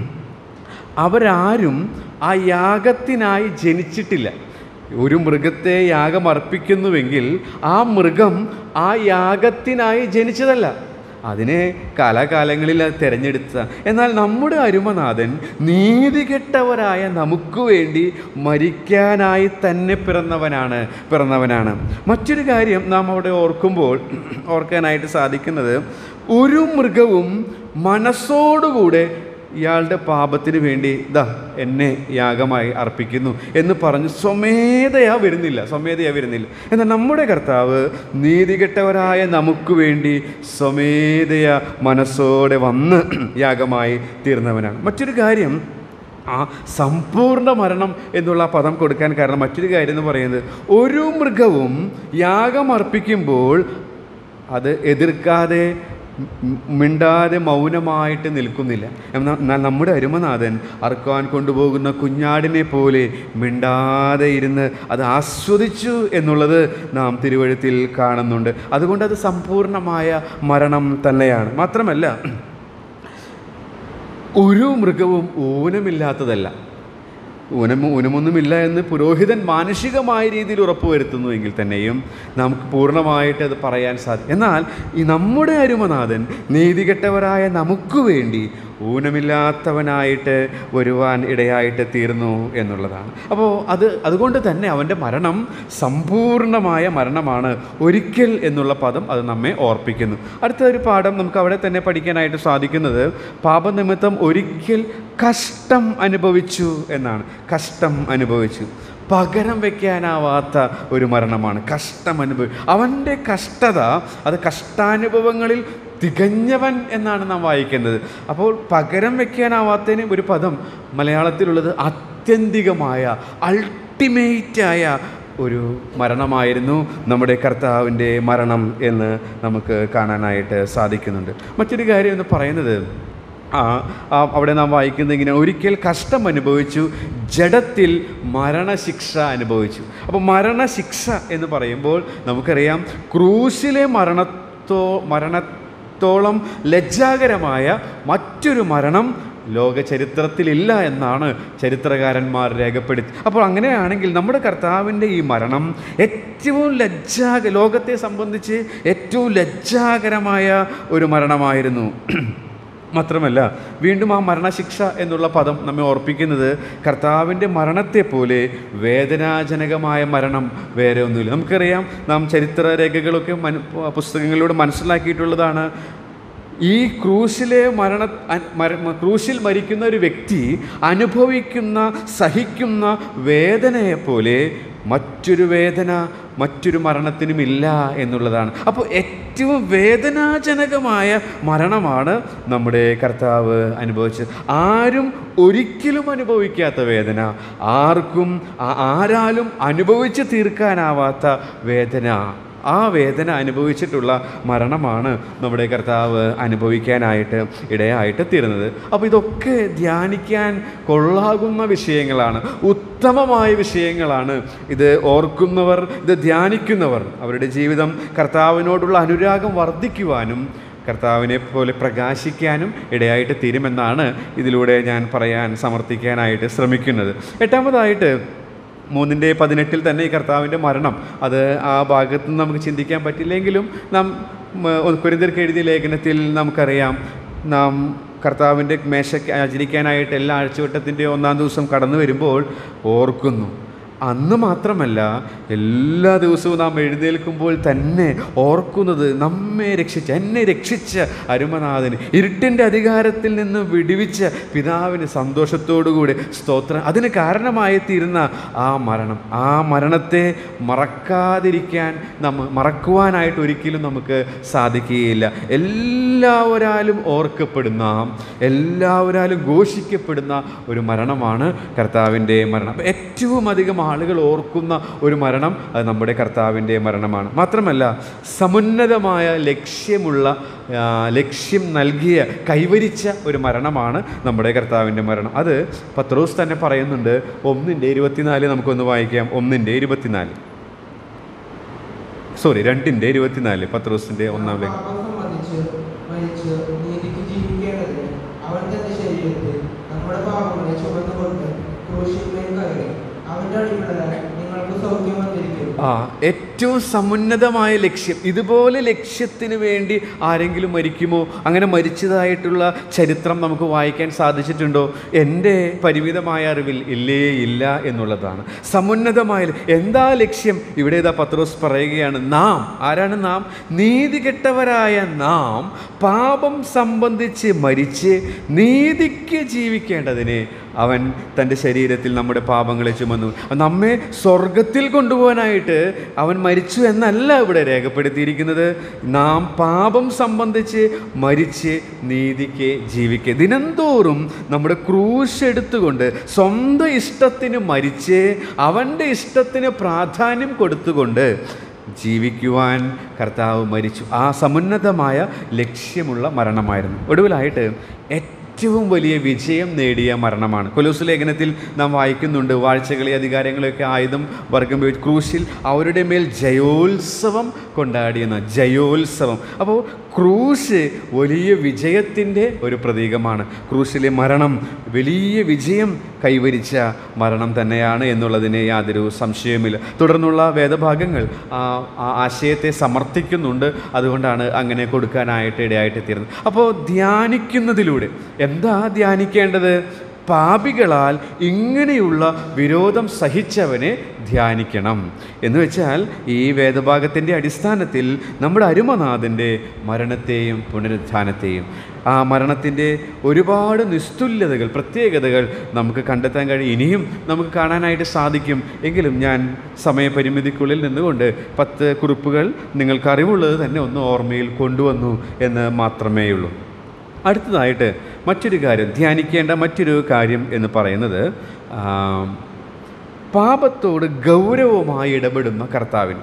അവരാരും ആ യാഗത്തിനായി ജനിച്ചിട്ടില്ല ഒരു മൃഗത്തെ യാഗം അർപ്പിക്കുന്നുവെങ്കിൽ ആ മൃഗം ആ യാഗത്തിനായി ജനിച്ചതല്ല അതിനെ കാലാകാലങ്ങളിൽ അത് തിരഞ്ഞെടുത്ത എന്നാൽ നമ്മുടെ അരുമനാഥൻ നീതികെട്ടവരായ നമുക്ക് വേണ്ടി മരിക്കാനായി തന്നെ പിറന്നവനാണ് പിറന്നവനാണ് മറ്റൊരു കാര്യം നാം അവിടെ ഓർക്കുമ്പോൾ ഓർക്കാനായിട്ട് സാധിക്കുന്നത് ഒരു മൃഗവും മനസ്സോടുകൂടെ ഇയാളുടെ പാപത്തിന് വേണ്ടി ഇതാ എന്നെ യാഗമായി അർപ്പിക്കുന്നു എന്ന് പറഞ്ഞ് സ്വമേധയാ വരുന്നില്ല സ്വമേധയാ വരുന്നില്ല എന്നാൽ നമ്മുടെ കർത്താവ് നീതികെട്ടവരായ നമുക്ക് വേണ്ടി സ്വമേധയാ മനസ്സോടെ വന്ന് യാഗമായി തീർന്നവനാണ് മറ്റൊരു കാര്യം ആ സമ്പൂർണ്ണ മരണം എന്നുള്ള ആ പദം കൊടുക്കാൻ കാരണം മറ്റൊരു കാര്യം എന്ന് പറയുന്നത് ഒരു മൃഗവും യാഗം അർപ്പിക്കുമ്പോൾ അത് എതിർക്കാതെ മ് മിണ്ടാതെ മൗനമായിട്ട് നിൽക്കുന്നില്ല എന്നാൽ എന്നാൽ നമ്മുടെ അരുമനാഥൻ അറുക്കാൻ കൊണ്ടുപോകുന്ന കുഞ്ഞാടിനെ പോലെ മിണ്ടാതെ ഇരുന്ന് അത് ആസ്വദിച്ചു എന്നുള്ളത് നാം തിരുവഴുത്തിൽ കാണുന്നുണ്ട് അതുകൊണ്ട് അത് സമ്പൂർണമായ മരണം തന്നെയാണ് മാത്രമല്ല ഒരു മൃഗവും ഊനമില്ലാത്തതല്ല ഊനം ഊനമൊന്നുമില്ല എന്ന് പുരോഹിതൻ മാനുഷികമായ രീതിയിൽ ഉറപ്പുവരുത്തുന്നുവെങ്കിൽ തന്നെയും നമുക്ക് പൂർണ്ണമായിട്ട് അത് പറയാൻ സാധിക്കും എന്നാൽ ഈ നമ്മുടെ അരുമനാഥൻ നീതികെട്ടവരായ നമുക്ക് വേണ്ടി ഊനമില്ലാത്തവനായിട്ട് വരുവാൻ ഇടയായിട്ട് തീർന്നു എന്നുള്ളതാണ് അപ്പോൾ അത് അതുകൊണ്ട് തന്നെ അവൻ്റെ മരണം സമ്പൂർണമായ മരണമാണ് ഒരിക്കൽ എന്നുള്ള പദം അത് നമ്മെ ഓർപ്പിക്കുന്നു അടുത്ത ഒരു പാഠം നമുക്ക് അവിടെ തന്നെ പഠിക്കാനായിട്ട് സാധിക്കുന്നത് പാപനിമിത്തം ഒരിക്കൽ കഷ്ടം അനുഭവിച്ചു എന്നാണ് കഷ്ടം അനുഭവിച്ചു പകരം വയ്ക്കാനാവാത്ത ഒരു മരണമാണ് കഷ്ടം അനുഭവി അവൻ്റെ കഷ്ടത അത് കഷ്ടാനുഭവങ്ങളിൽ തികഞ്ഞവൻ എന്നാണ് നാം വായിക്കുന്നത് അപ്പോൾ പകരം വയ്ക്കാനാവാത്തതിന് ഒരു പദം മലയാളത്തിലുള്ളത് ആത്യന്തികമായ അൾട്ടിമേറ്റായ ഒരു മരണമായിരുന്നു നമ്മുടെ കർത്താവിൻ്റെ മരണം എന്ന് നമുക്ക് കാണാനായിട്ട് സാധിക്കുന്നുണ്ട് മറ്റൊരു കാര്യം എന്ന് പറയുന്നത് ആ ആ അവിടെ നാം വായിക്കുന്നത് ഇങ്ങനെ ഒരിക്കൽ കഷ്ടം അനുഭവിച്ചു ജഡത്തിൽ മരണശിക്ഷ അനുഭവിച്ചു അപ്പോൾ മരണശിക്ഷ എന്ന് പറയുമ്പോൾ നമുക്കറിയാം ക്രൂശിലെ മരണത്തോ മരണത്തോളം ലജ്ജാകരമായ മറ്റൊരു മരണം ലോക ചരിത്രത്തിലില്ല എന്നാണ് ചരിത്രകാരന്മാർ രേഖപ്പെടുത്തി അപ്പോൾ അങ്ങനെയാണെങ്കിൽ നമ്മുടെ കർത്താവിൻ്റെ ഈ മരണം ഏറ്റവും ലജ്ജാക ലോകത്തെ സംബന്ധിച്ച് ഏറ്റവും ലജ്ജാകരമായ ഒരു മരണമായിരുന്നു മാത്രമല്ല വീണ്ടും ആ മരണശിക്ഷ എന്നുള്ള പദം നമ്മെ ഓർപ്പിക്കുന്നത് കർത്താവിൻ്റെ മരണത്തെപ്പോലെ വേദനാജനകമായ മരണം വേറെ ഒന്നുമില്ല നമുക്കറിയാം നാം ചരിത്ര രേഖകളൊക്കെ മന പുസ്തകങ്ങളിലൂടെ മനസ്സിലാക്കിയിട്ടുള്ളതാണ് ഈ ക്രൂശിലെ മരണ അ- മര- ക്രൂശിൽ മരിക്കുന്ന ഒരു വ്യക്തി അനുഭവിക്കുന്ന സഹിക്കുന്ന വേദനയെപ്പോലെ മറ്റൊരു വേദന മറ്റൊരു മരണത്തിനുമില്ല എന്നുള്ളതാണ് അപ്പോൾ ഏറ്റവും വേദനാജനകമായ മരണമാണ് നമ്മുടെ കർത്താവ് അനുഭവിച്ചത് ആരും ഒരിക്കലും അനുഭവിക്കാത്ത വേദന ആർക്കും ആ- ആരാലും അനുഭവിച്ച് തീർക്കാനാവാത്ത വേദന ആ വേദന അനുഭവിച്ചിട്ടുള്ള മരണമാണ് നമ്മുടെ കർത്താവ് അനുഭവിക്കാനായിട്ട് ഇടയായിട്ട് തീരുന്നത് അപ്പോൾ ഇതൊക്കെ ധ്യാനിക്കാൻ കൊള്ളാകുന്ന വിഷയങ്ങളാണ് ഉത്തമമായ വിഷയങ്ങളാണ് ഇത് ഓർക്കുന്നവർ ഇത് ധ്യാനിക്കുന്നവർ അവരുടെ ജീവിതം കർത്താവിനോടുള്ള അനുരാഗം വർദ്ധിക്കുവാനും കർത്താവിനെ പോലെ പ്രകാശിക്കാനും ഇടയായിട്ട് തീരുമെന്നാണ് ഇതിലൂടെ ഞാൻ പറയാൻ സമർത്ഥിക്കാനായിട്ട് ശ്രമിക്കുന്നത് എട്ടാമതായിട്ട് മൂന്നിൻ്റെ പതിനെട്ടിൽ തന്നെ ഈ കർത്താവിൻ്റെ മരണം അത് ആ ഭാഗത്ത് നിന്ന് നമുക്ക് ചിന്തിക്കാൻ പറ്റില്ലെങ്കിലും നാം കുരിന്തർക്ക് എഴുതിയ ലേഖനത്തിൽ നമുക്കറിയാം നാം കർത്താവിൻ്റെ മേശയ്ക്ക് ആചരിക്കാനായിട്ട് എല്ലാ ആഴ്ചവട്ടത്തിൻ്റെ ഒന്നാം ദിവസം കടന്നു വരുമ്പോൾ ഓർക്കുന്നു അന്ന് മാത്രമല്ല എല്ലാ ദിവസവും നാം എഴുന്നേൽക്കുമ്പോൾ തന്നെ ഓർക്കുന്നത് നമ്മെ രക്ഷിച്ച എന്നെ രക്ഷിച്ച അരുമനാഥന് ഇരുട്ടിൻ്റെ അധികാരത്തിൽ നിന്ന് വിടുവിച്ച പിതാവിന് സന്തോഷത്തോടുകൂടി സ്തോത്രം അതിന് കാരണമായി തീരുന്ന ആ മരണം ആ മരണത്തെ മറക്കാതിരിക്കാൻ നമ്മ മറക്കുവാനായിട്ട് ഒരിക്കലും നമുക്ക് സാധിക്കുകയില്ല എല്ലാവരാലും ഓർക്കപ്പെടുന്ന എല്ലാവരാലും ഘോഷിക്കപ്പെടുന്ന ഒരു മരണമാണ് കർത്താവിൻ്റെ മരണം അപ്പോൾ ഏറ്റവും അധികം ആളുകൾ ഓർക്കുന്ന ഒരു മരണം അത് നമ്മുടെ കർത്താവിൻ്റെ മരണമാണ് മാത്രമല്ല സമുന്നതമായ ലക്ഷ്യമുള്ള ആ, ലക്ഷ്യം നൽകിയ കൈവരിച്ച ഒരു മരണമാണ് നമ്മുടെ കർത്താവിൻ്റെ മരണം അത് പത്രോസ് തന്നെ പറയുന്നുണ്ട് ഒന്നിൻ്റെ ഇരുപത്തിനാല് നമുക്കൊന്ന് വായിക്കാം ഒന്നിൻ്റെ ഇരുപത്തിനാല് സോറി രണ്ടിൻ്റെ ഇരുപത്തിനാല് പത്രോസിൻ്റെ ഒന്നാം ലേഖനം പാപം സംബന്ധിച്ച് മരിച്ച് നീതിക്ക് ജീവിക്കേണ്ടതിന് അവൻ തന്റെ ശരീരത്തിൽ നമ്മുടെ പാപങ്ങളെ ചുമന്നുകൊണ്ട് ക്രൂശിന്മേൽ കയറി അവന്റെ അടിമകളാൽ നിങ്ങൾക്ക് സൗഖ്യം വന്നിരിക്കും ആ ഏറ്റവും സമുന്നതമായ ലക്ഷ്യം ഇതുപോലെ ലക്ഷ്യത്തിന് വേണ്ടി ആരെങ്കിലും മരിക്കുമോ അങ്ങനെ മരിച്ചതായിട്ടുള്ള ചരിത്രം നമുക്ക് വായിക്കാൻ സാധിച്ചിട്ടുണ്ടോ എൻ്റെ പരിമിതമായ അറിവിൽ ഇല്ലേ ഇല്ല എന്നുള്ളതാണ് സമുന്നതമായ ല- എന്താ ലക്ഷ്യം ഇവിടെ ഇതാ പത്രോസ് പറയുകയാണ് നാം ആരാണ് നാം നീതികെട്ടവരായ നാം പാപം സംബന്ധിച്ച് മരിച്ച് നീതിക്ക് ജീവിക്കേണ്ടതിന് അവൻ തൻ്റെ ശരീരത്തിൽ നമ്മുടെ പാപങ്ങളെ ചുമന്നു നമ്മെ സ്വർഗത്തിൽ കൊണ്ടുപോകാനായിട്ട് അവൻ മരിച്ചു എന്നല്ല ഇവിടെ രേഖപ്പെടുത്തിയിരിക്കുന്നത് നാം പാപം സംബന്ധിച്ച് മരിച്ച് നീതിക്ക് ജീവിക്കുക ദിനംതോറും നമ്മുടെ ക്രൂശ് എടുത്തുകൊണ്ട് സ്വന്തം ഇഷ്ടത്തിന് മരിച്ച് അവൻ്റെ ഇഷ്ടത്തിന് പ്രാധാന്യം കൊടുത്തുകൊണ്ട് ജീവിക്കുവാൻ കർത്താവ് മരിച്ചു ആ സമുന്നതമായ ലക്ഷ്യമുള്ള മരണമായിരുന്നു ഒടുവിലായിട്ട് ഏറ്റവും വലിയ വിജയം നേടിയ മരണമാണ് കൊലൂസ് ലേഖനത്തിൽ നാം വായിക്കുന്നുണ്ട് വാഴ്ചകളെ അധികാരങ്ങളെയൊക്കെ ആയുധം വർഗം ഉപയോഗിച്ച് ക്രൂശിൽ അവരുടെ മേൽ ജയോത്സവം കൊണ്ടാടിയെന്ന ജയോത്സവം അപ്പോൾ ക്രൂശ് വലിയ വിജയത്തിൻ്റെ ഒരു പ്രതീകമാണ് ക്രൂശിലെ മരണം വലിയ വിജയം കൈവരിച്ച മരണം തന്നെയാണ് എന്നുള്ളതിന് യാതൊരു സംശയവുമില്ല തുടർന്നുള്ള വേദഭാഗങ്ങൾ ആ ആ ആശയത്തെ സമർത്ഥിക്കുന്നുണ്ട് അതുകൊണ്ടാണ് അങ്ങനെ കൊടുക്കാനായിട്ട് ഇടയായിട്ട് തീർന്നത് അപ്പോൾ ധ്യാനിക്കുന്നതിലൂടെ എന്താ ധ്യാനിക്കേണ്ടത് പാപികളാൽ ഇങ്ങനെയുള്ള വിരോധം സഹിച്ചവനെ ധ്യാനിക്കണം എന്ന് വെച്ചാൽ ഈ വേദഭാഗത്തിൻ്റെ അടിസ്ഥാനത്തിൽ നമ്മുടെ അരുമനാഥൻ്റെ മരണത്തെയും പുനരുത്ഥാനത്തെയും ആ മരണത്തിൻ്റെ ഒരുപാട് നിസ്തുല്യതകൾ പ്രത്യേകതകൾ നമുക്ക് കണ്ടെത്താൻ കഴിയും ഇനിയും നമുക്ക് കാണാനായിട്ട് സാധിക്കും എങ്കിലും ഞാൻ സമയപരിമിതിക്കുള്ളിൽ നിന്നുകൊണ്ട് പത്ത് കുറിപ്പുകൾ നിങ്ങൾക്ക് അറിവുള്ളത് തന്നെ ഒന്ന് ഓർമ്മയിൽ കൊണ്ടുവന്നു എന്ന് മാത്രമേ ഉള്ളൂ അടുത്തതായിട്ട് മറ്റൊരു കാര്യം ധ്യാനിക്കേണ്ട മറ്റൊരു കാര്യം എന്ന് പറയുന്നത് ആ, പാപത്തോട് ഗൗരവമായി ഇടപെടുന്ന കർത്താവിന്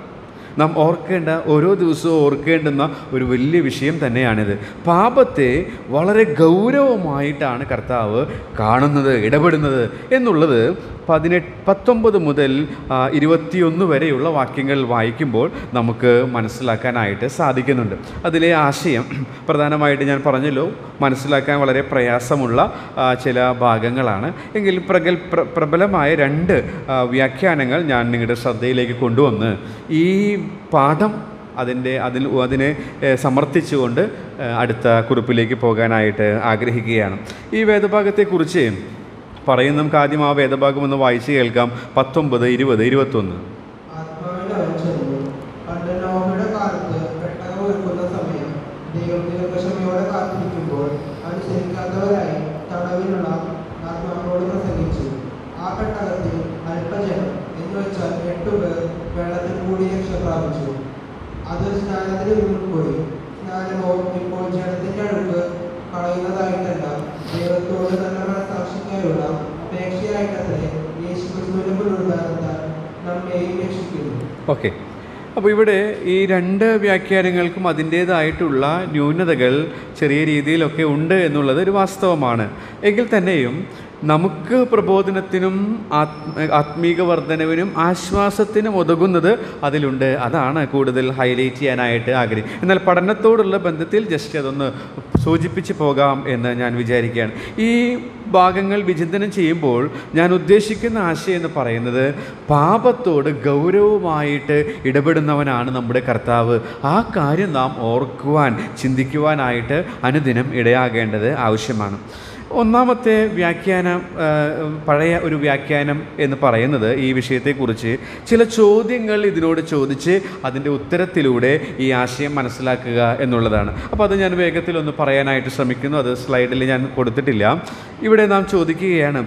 നാം ഓർക്കേണ്ട ഓരോ ദിവസവും ഓർക്കേണ്ടുന്ന ഒരു വലിയ വിഷയം തന്നെയാണിത് പാപത്തെ വളരെ ഗൗരവമായിട്ടാണ് കർത്താവ് കാണുന്നത് ഇടപെടുന്നത് എന്നുള്ളത് പതിനെട്ട് പത്തൊമ്പത് മുതൽ ആ, ഇരുപത്തിയൊന്ന് വരെയുള്ള വാക്യങ്ങൾ വായിക്കുമ്പോൾ നമുക്ക് മനസ്സിലാക്കാനായിട്ട് സാധിക്കുന്നുണ്ട് അതിലെ ആശയം പ്രധാനമായിട്ട് ഞാൻ പറഞ്ഞല്ലോ മനസ്സിലാക്കാൻ വളരെ പ്രയാസമുള്ള ആ, ചില ഭാഗങ്ങളാണ് എങ്കിൽ പ്രഗൽ പ്ര പ്രബലമായ രണ്ട് ആ, വ്യാഖ്യാനങ്ങൾ ഞാൻ നിങ്ങളുടെ ശ്രദ്ധയിലേക്ക് കൊണ്ടുവന്ന് ഈ പാഠം അതിൻ്റെ അതിൽ അതിനെ ഏഹ്, സമർത്ഥിച്ചുകൊണ്ട് ഏഹ്, അടുത്ത കുറിപ്പിലേക്ക് പോകാനായിട്ട് ആഗ്രഹിക്കുകയാണ് ഈ വേദഭാഗത്തെക്കുറിച്ച് പറയുന്ന നമുക്ക് ആദ്യം ആ വേദഭാഗം ഒന്ന് വായിച്ച് കേൾക്കാം പത്തൊമ്പത് ഇരുപത് ഇരുപത്തൊന്ന് ആത്മാവിൽ അവൻ ചെന്നു പണ്ട് നോഹയുടെ കാലത്ത് പെട്ടകം ഒരുക്കുന്ന സമയം ദൈവം ദീർഘക്ഷമയോടെ കാത്തിരിക്കുമ്പോൾ അനുസരിക്കാത്തവരായി തടവിലുള്ള ആത്മാക്കളോട് പ്രസംഗിച്ചു ആ പെട്ടകത്തിൽ അല്പജനം എന്ന് വെച്ചാൽ എട്ടുപേർ വെള്ളത്തിൽ കൂടി രക്ഷ പ്രാപിച്ചു അത് സ്നാനത്തിന് മുൻപോയി സ്നാനമോ ഇപ്പോൾ ജനത്തിന്റെ അടുക്ക് കളയുന്നതായിട്ടല്ല ദൈവത്തോട് നല്ല മനസാക്ഷിക്കായുള്ള അപേക്ഷയായിട്ടത്രേ യേശു ക്രിസ്തുവിന്റെ പുനരുദ്ധാനത്താൽ നമ്മെയും രക്ഷിക്കുന്നു ഓക്കെ അപ്പോൾ ഇവിടെ ഈ രണ്ട് വ്യാഖ്യാനങ്ങൾക്കും അതിൻ്റേതായിട്ടുള്ള ന്യൂനതകൾ ചെറിയ രീതിയിലൊക്കെ ഉണ്ട് എന്നുള്ളത് ഒരു വാസ്തവമാണ് എങ്കിൽ തന്നെയും നമുക്ക് പ്രബോധനത്തിനും ആത്മ ആത്മീക വർധനവിനും ആശ്വാസത്തിനും ഉതകുന്നത് അതിലുണ്ട് അതാണ് കൂടുതൽ ഹൈലൈറ്റ് ചെയ്യാനായിട്ട് ആഗ്രഹം എന്നാൽ പഠനത്തോടുള്ള ബന്ധത്തിൽ ജസ്റ്റ് അതൊന്ന് സൂചിപ്പിച്ച് പോകാം എന്ന് ഞാൻ വിചാരിക്കുകയാണ് ഈ ഭാഗങ്ങൾ വിചിന്തനം ചെയ്യുമ്പോൾ ഞാൻ ഉദ്ദേശിക്കുന്ന ആശയം എന്ന് പറയുന്നത് പാപത്തോട് ഗൗരവമായിട്ട് ഇടപെടുന്നവനാണ് നമ്മുടെ കർത്താവ് ആ കാര്യം നാം ഓർക്കുവാൻ ചിന്തിക്കുവാനായിട്ട് അനുദിനം ഇടയാകേണ്ടത് ആവശ്യമാണ് ഒന്നാമത്തെ വ്യാഖ്യാനം ആ, പഴയ ഒരു വ്യാഖ്യാനം എന്ന് പറയുന്നത് ഈ വിഷയത്തെക്കുറിച്ച് ചില ചോദ്യങ്ങൾ ഇതിനോട് ചോദിച്ച് അതിൻ്റെ ഉത്തരത്തിലൂടെ ഈ ആശയം മനസ്സിലാക്കുക എന്നുള്ളതാണ് അപ്പോൾ അത് ഞാൻ വേഗത്തിൽ ഒന്ന് പറയാനായിട്ട് ശ്രമിക്കുന്നു അത് സ്ലൈഡിൽ ഞാൻ കൊടുത്തിട്ടില്ല ഇവിടെ നാം ചോദിക്കുകയാണ്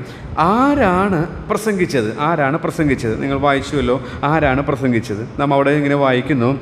ആരാണ് പ്രസംഗിച്ചത് ആരാണ് പ്രസംഗിച്ചത് നിങ്ങൾ വായിച്ചുവല്ലോ ആരാണ് പ്രസംഗിച്ചത് നാം അവിടെ ഇങ്ങനെ വായിക്കുന്നു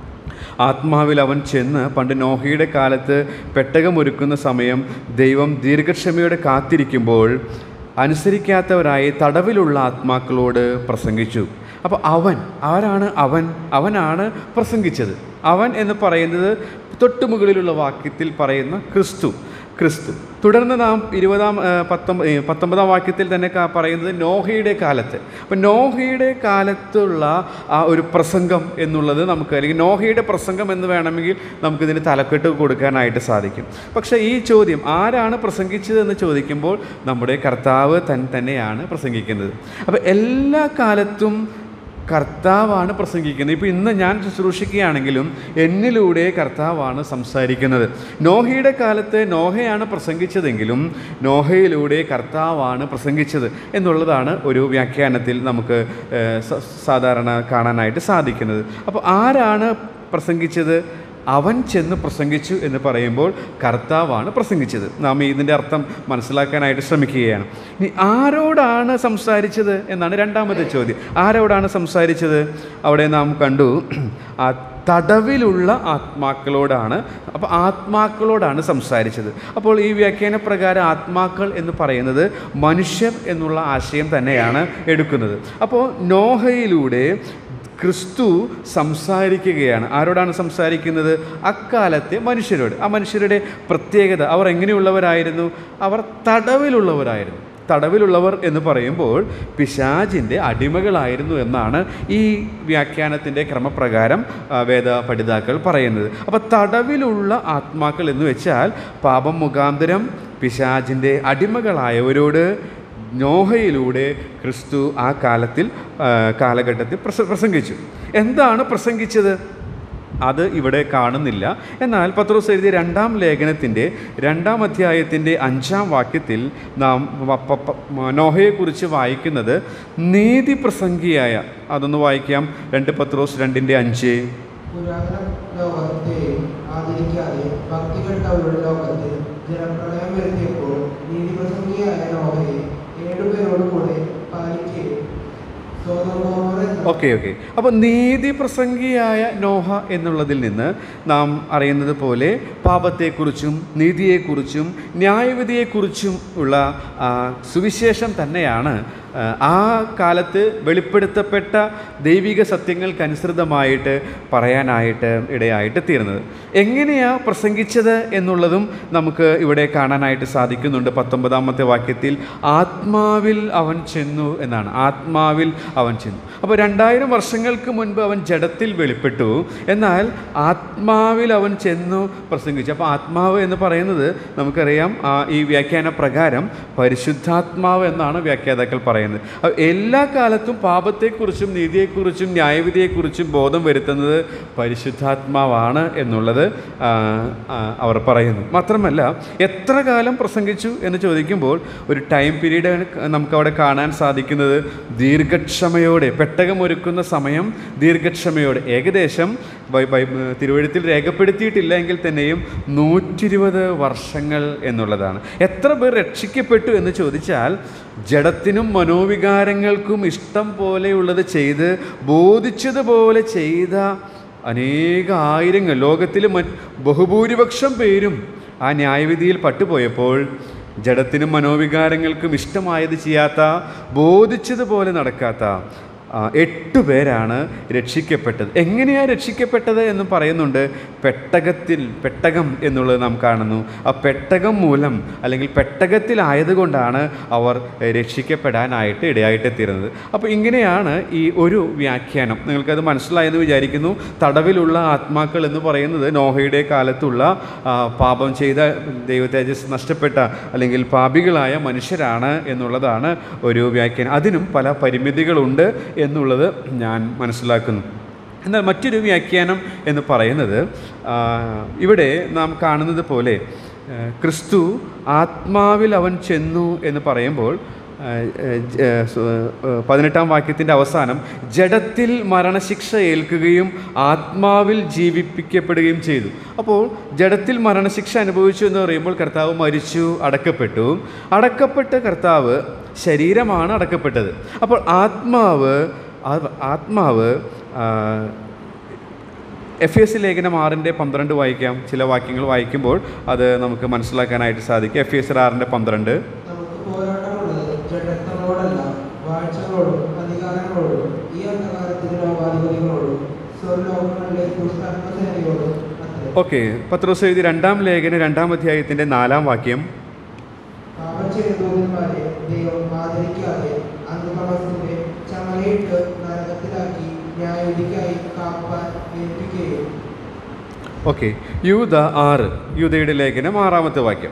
ആത്മാവിൽ അവൻ ചെന്ന് പണ്ട് നോഹയുടെ കാലത്ത് പെട്ടകമൊരുക്കുന്ന സമയം ദൈവം ദീർഘക്ഷമയോടെ കാത്തിരിക്കുമ്പോൾ അനുസരിക്കാത്തവരായി തടവിലുള്ള ആത്മാക്കളോട് പ്രസംഗിച്ചു അപ്പോൾ അവൻ ആരാണ് അവൻ അവനാണ് പ്രസംഗിച്ചത് അവൻ എന്ന് പറയുന്നത് തൊട്ടുമുകളിലുള്ള വാക്യത്തിൽ പറയുന്ന ക്രിസ്തു ക്രിസ്തു തുടർന്ന് നാം ഇരുപതാം ആ, പത്തൊമ്പ ഏ, പത്തൊമ്പതാം വാക്യത്തിൽ തന്നെ കാ- പറയുന്നത് നോഹയുടെ കാലത്ത് അപ്പം നോഹയുടെ കാലത്തുള്ള ആ ഒരു പ്രസംഗം എന്നുള്ളത് നമുക്ക് അല്ലെങ്കിൽ നോഹയുടെ പ്രസംഗം എന്ന് വേണമെങ്കിൽ നമുക്കിതിന് തലക്കെട്ട് കൊടുക്കാനായിട്ട് സാധിക്കും പക്ഷേ ഈ ചോദ്യം ആരാണ് പ്രസംഗിച്ചത് എന്ന് ചോദിക്കുമ്പോൾ നമ്മുടെ കർത്താവ് തൻ തന്നെയാണ് പ്രസംഗിക്കുന്നത് അപ്പോൾ എല്ലാ കാലത്തും കർത്താവാണ് പ്രസംഗിക്കുന്നത് ഇപ്പോൾ ഇന്ന് ഞാൻ ശുശ്രൂഷിക്കുകയാണെങ്കിലും എന്നിലൂടെ കർത്താവാണ് സംസാരിക്കുന്നത് നോഹയുടെ കാലത്ത് നോഹയാണ് പ്രസംഗിച്ചതെങ്കിലും നോഹയിലൂടെ കർത്താവാണ് പ്രസംഗിച്ചത് എന്നുള്ളതാണ് ഒരു വ്യാഖ്യാനത്തിൽ നമുക്ക് ഏഹ്, സ- സാധാരണ കാണാനായിട്ട് സാധിക്കുന്നത് അപ്പോൾ ആരാണ് പ്രസംഗിച്ചത് അവൻ ചെന്ന് പ്രസംഗിച്ചു എന്ന് പറയുമ്പോൾ കർത്താവാണ് പ്രസംഗിച്ചത് നാം ഇതിൻ്റെ അർത്ഥം മനസ്സിലാക്കാനായിട്ട് ശ്രമിക്കുകയാണ് ഇനി ആരോടാണ് സംസാരിച്ചത് എന്നാണ് രണ്ടാമത്തെ ചോദ്യം ആരോടാണ് സംസാരിച്ചത് അവിടെ നാം കണ്ടു ആ തടവിലുള്ള ആത്മാക്കളോടാണ് അപ്പോൾ ആത്മാക്കളോടാണ് സംസാരിച്ചത് അപ്പോൾ ഈ വ്യാഖ്യാന പ്രകാരം ആത്മാക്കൾ എന്ന് പറയുന്നത് മനുഷ്യർ എന്നുള്ള ആശയം തന്നെയാണ് എടുക്കുന്നത് അപ്പോൾ നോഹയിലൂടെ ക്രിസ്തു സംസാരിക്കുകയാണ് ആരോടാണ് സംസാരിക്കുന്നത് അക്കാലത്തെ മനുഷ്യരോട് ആ മനുഷ്യരുടെ പ്രത്യേകത അവർ എങ്ങനെയുള്ളവരായിരുന്നു അവർ തടവിലുള്ളവരായിരുന്നു തടവിലുള്ളവർ എന്ന് പറയുമ്പോൾ പിശാചിൻ്റെ അടിമകളായിരുന്നു എന്നാണ് ഈ വ്യാഖ്യാനത്തിൻ്റെ ക്രമപ്രകാരം ആ, വേദ പഠിതാക്കൾ പറയുന്നത് അപ്പോൾ തടവിലുള്ള ആത്മാക്കൾ എന്ന് വെച്ചാൽ പാപം മുഖാന്തരം പിശാചിൻ്റെ അടിമകളായവരോട് നോഹയിലൂടെ ക്രിസ്തു ആ കാലത്തിൽ ആ, കാലഘട്ടത്തിൽ പ്രസ പ്രസംഗിച്ചു എന്താണ് പ്രസംഗിച്ചത് അത് ഇവിടെ കാണുന്നില്ല എന്നാൽ പത്രോസ് എഴുതിയ രണ്ടാം ലേഖനത്തിൻ്റെ രണ്ടാം അധ്യായത്തിൻ്റെ അഞ്ചാം വാക്യത്തിൽ നാം വ- പ- പ- നോഹയെക്കുറിച്ച് വായിക്കുന്നത് നീതി പ്രസംഗിയായ അതൊന്ന് വായിക്കാം രണ്ട് പത്രോസ് രണ്ടിൻ്റെ അഞ്ച് പുരാതന ലോകത്തെയും ആദരിക്കാതെ ഭക്തികെട്ടവരുടെ ലോകത്തിൽ ജലപ്രളയം വരുത്തിയപ്പോൾ നീതിപ്രസംഗിയായ നോഹയെ ഏഴുപേരോട് കൂടെ പാലിക്കുകയും സ്വതന്ത്രോടെ ഓക്കെ ഓക്കെ അപ്പോൾ നീതി പ്രസംഗിയായ നോഹ എന്നുള്ളതിൽ നിന്ന് നാം അറിയുന്നത് പോലെ പാപത്തെക്കുറിച്ചും നീതിയെക്കുറിച്ചും ന്യായവിധിയെക്കുറിച്ചും ഉള്ള ആ, സുവിശേഷം തന്നെയാണ് ആ, ആ കാലത്ത് വെളിപ്പെടുത്തപ്പെട്ട ദൈവിക സത്യങ്ങൾക്കനുസൃതമായിട്ട് പറയാനായിട്ട് ഇടയായിട്ട് തീർന്നത് എങ്ങനെയാണ് പ്രസംഗിച്ചത് എന്നുള്ളതും നമുക്ക് ഇവിടെ കാണാനായിട്ട് സാധിക്കുന്നുണ്ട് പത്തൊമ്പതാമത്തെ വാക്യത്തിൽ ആത്മാവിൽ അവൻ ചെന്നു എന്നാണ് ആത്മാവിൽ അവൻ ചെന്നു അപ്പോൾ രണ്ടായിരം വർഷങ്ങൾക്ക് മുൻപ് അവൻ ജഡത്തിൽ വെളിപ്പെട്ടു എന്നാൽ ആത്മാവിൽ അവൻ ചെന്നു പ്രസംഗിച്ചു അപ്പോൾ ആത്മാവ് എന്ന് പറയുന്നത് നമുക്കറിയാം ആ, ഈ വ്യാഖ്യാന പ്രകാരം പരിശുദ്ധാത്മാവ് എന്നാണ് വ്യാഖ്യാതാക്കൾ പറയുന്നത് അപ്പോൾ എല്ലാ കാലത്തും പാപത്തെക്കുറിച്ചും നീതിയെക്കുറിച്ചും ന്യായവിധിയെക്കുറിച്ചും ബോധം വരുത്തുന്നത് പരിശുദ്ധാത്മാവാണ് എന്നുള്ളത് ആ, ആ, അവർ പറയുന്നു മാത്രമല്ല എത്ര കാലം പ്രസംഗിച്ചു എന്ന് ചോദിക്കുമ്പോൾ ഒരു ടൈം പീരീഡ് നമുക്കവിടെ കാണാൻ സാധിക്കുന്നത് ദീർഘക്ഷമയോടെ പെട്ടകമൊരുക്കുന്ന സമയം ദീർഘക്ഷമയോടെ ഏകദേശം ബൈ- ബൈ- തിരുവഴുത്തിൽ രേഖപ്പെടുത്തിയിട്ടില്ല എങ്കിൽ തന്നെയും നൂറ്റിരുപത് വർഷങ്ങൾ എന്നുള്ളതാണ് എത്ര പേർ രക്ഷിക്കപ്പെട്ടു എന്ന് ചോദിച്ചാൽ ജഡത്തിനും മനോവികാരങ്ങൾക്കും ഇഷ്ടം പോലെയുള്ളത് ചെയ്ത് ബോധിച്ചതുപോലെ ചെയ്ത അനേക ആയിരങ്ങൾ ലോകത്തിൽ മറ്റ് ബഹുഭൂരിപക്ഷം പേരും ആ ന്യായവിധിയിൽ പട്ടുപോയപ്പോൾ ജഡത്തിനും മനോവികാരങ്ങൾക്കും ഇഷ്ടമായത് ചെയ്യാത്ത ബോധിച്ചതുപോലെ നടക്കാത്ത ആ, എട്ട് പേരാണ് രക്ഷിക്കപ്പെട്ടത് എങ്ങനെയാണ് രക്ഷിക്കപ്പെട്ടത് എന്ന് പറയുന്നുണ്ട് പെട്ടകത്തിൽ പെട്ടകം എന്നുള്ളത് നാം കാണുന്നു ആ പെട്ടകം മൂലം അല്ലെങ്കിൽ പെട്ടകത്തിലായതുകൊണ്ടാണ് അവർ രക്ഷിക്കപ്പെടാനായിട്ട് ഇടയായിട്ട് തീരുന്നത് അപ്പോൾ ഇങ്ങനെയാണ് ഈ ഒരു വ്യാഖ്യാനം നിങ്ങൾക്കത് മനസ്സിലായെന്ന് വിചാരിക്കുന്നു തടവിലുള്ള ആത്മാക്കൾ എന്ന് പറയുന്നത് നോഹയുടെ കാലത്തുള്ള ആ, പാപം ചെയ്ത ദൈവതേജസ് നഷ്ടപ്പെട്ട അല്ലെങ്കിൽ പാപികളായ മനുഷ്യരാണ് എന്നുള്ളതാണ് ഒരു വ്യാഖ്യാനം അതിനും പല പരിമിതികളുണ്ട് എന്നുള്ളത് ഞാൻ മനസ്സിലാക്കുന്നു എന്നാൽ മറ്റൊരു വ്യാഖ്യാനം എന്ന് പറയുന്നത് ആ, ഇവിടെ നാം കാണുന്നത് പോലെ ആ, ക്രിസ്തു ആത്മാവിൽ അവൻ ചെന്നു എന്ന് പറയുമ്പോൾ ആ, ആ, ജ- ആ, സു- ആ, പതിനെട്ടാം വാക്യത്തിൻ്റെ അവസാനം ജഡത്തിൽ മരണശിക്ഷ ഏൽക്കുകയും ആത്മാവിൽ ജീവിപ്പിക്കപ്പെടുകയും ചെയ്തു അപ്പോൾ ജഡത്തിൽ മരണശിക്ഷ അനുഭവിച്ചു എന്ന് പറയുമ്പോൾ കർത്താവ് മരിച്ചു അടക്കപ്പെട്ടു അടക്കപ്പെട്ട കർത്താവ് ശരീരമാണ് അടക്കപ്പെട്ടത് അപ്പോൾ ആത്മാവ് ആ- ആത്മാവ് എഫ് എസ് ലേഖനം ആറിൻ്റെ പന്ത്രണ്ട് വായിക്കാം ചില വാക്യങ്ങൾ വായിക്കുമ്പോൾ അത് നമുക്ക് മനസ്സിലാക്കാനായിട്ട് സാധിക്കും എഫ് എസ് ആറിൻ്റെ പന്ത്രണ്ട് നമുക്ക് പോരാട്ടമുള്ളത് ജഡത്വങ്ങളോടല്ല വാഴ്ചകളോടും അധികാരങ്ങളോടും ഈ അന്ധകാരത്തിന്റെ ലോകാധിപതികളോടും സ്വർലോകങ്ങളിലെ ദുഷ്ടാത്മസേനയോടും അത്രേ ഓക്കെ പത്രോസ് എഴുതി രണ്ടാം ലേഖനം രണ്ടാം അധ്യായത്തിൻ്റെ നാലാം വാക്യം പാപം ചെയ്ത ദൂതന്മാരെ ദൈവം ആദരിക്കാതെ അന്ധതമസിന്റെ ചമലയിട്ട് നരകത്തിലാക്കി ന്യായവിധിക്കായി കാപ്പാൻ ഏൽപ്പിക്കുകയും ഓക്കെ യൂത ആറ് യൂതയുടെ ലേഖനം ആറാമത്തെ വാക്യം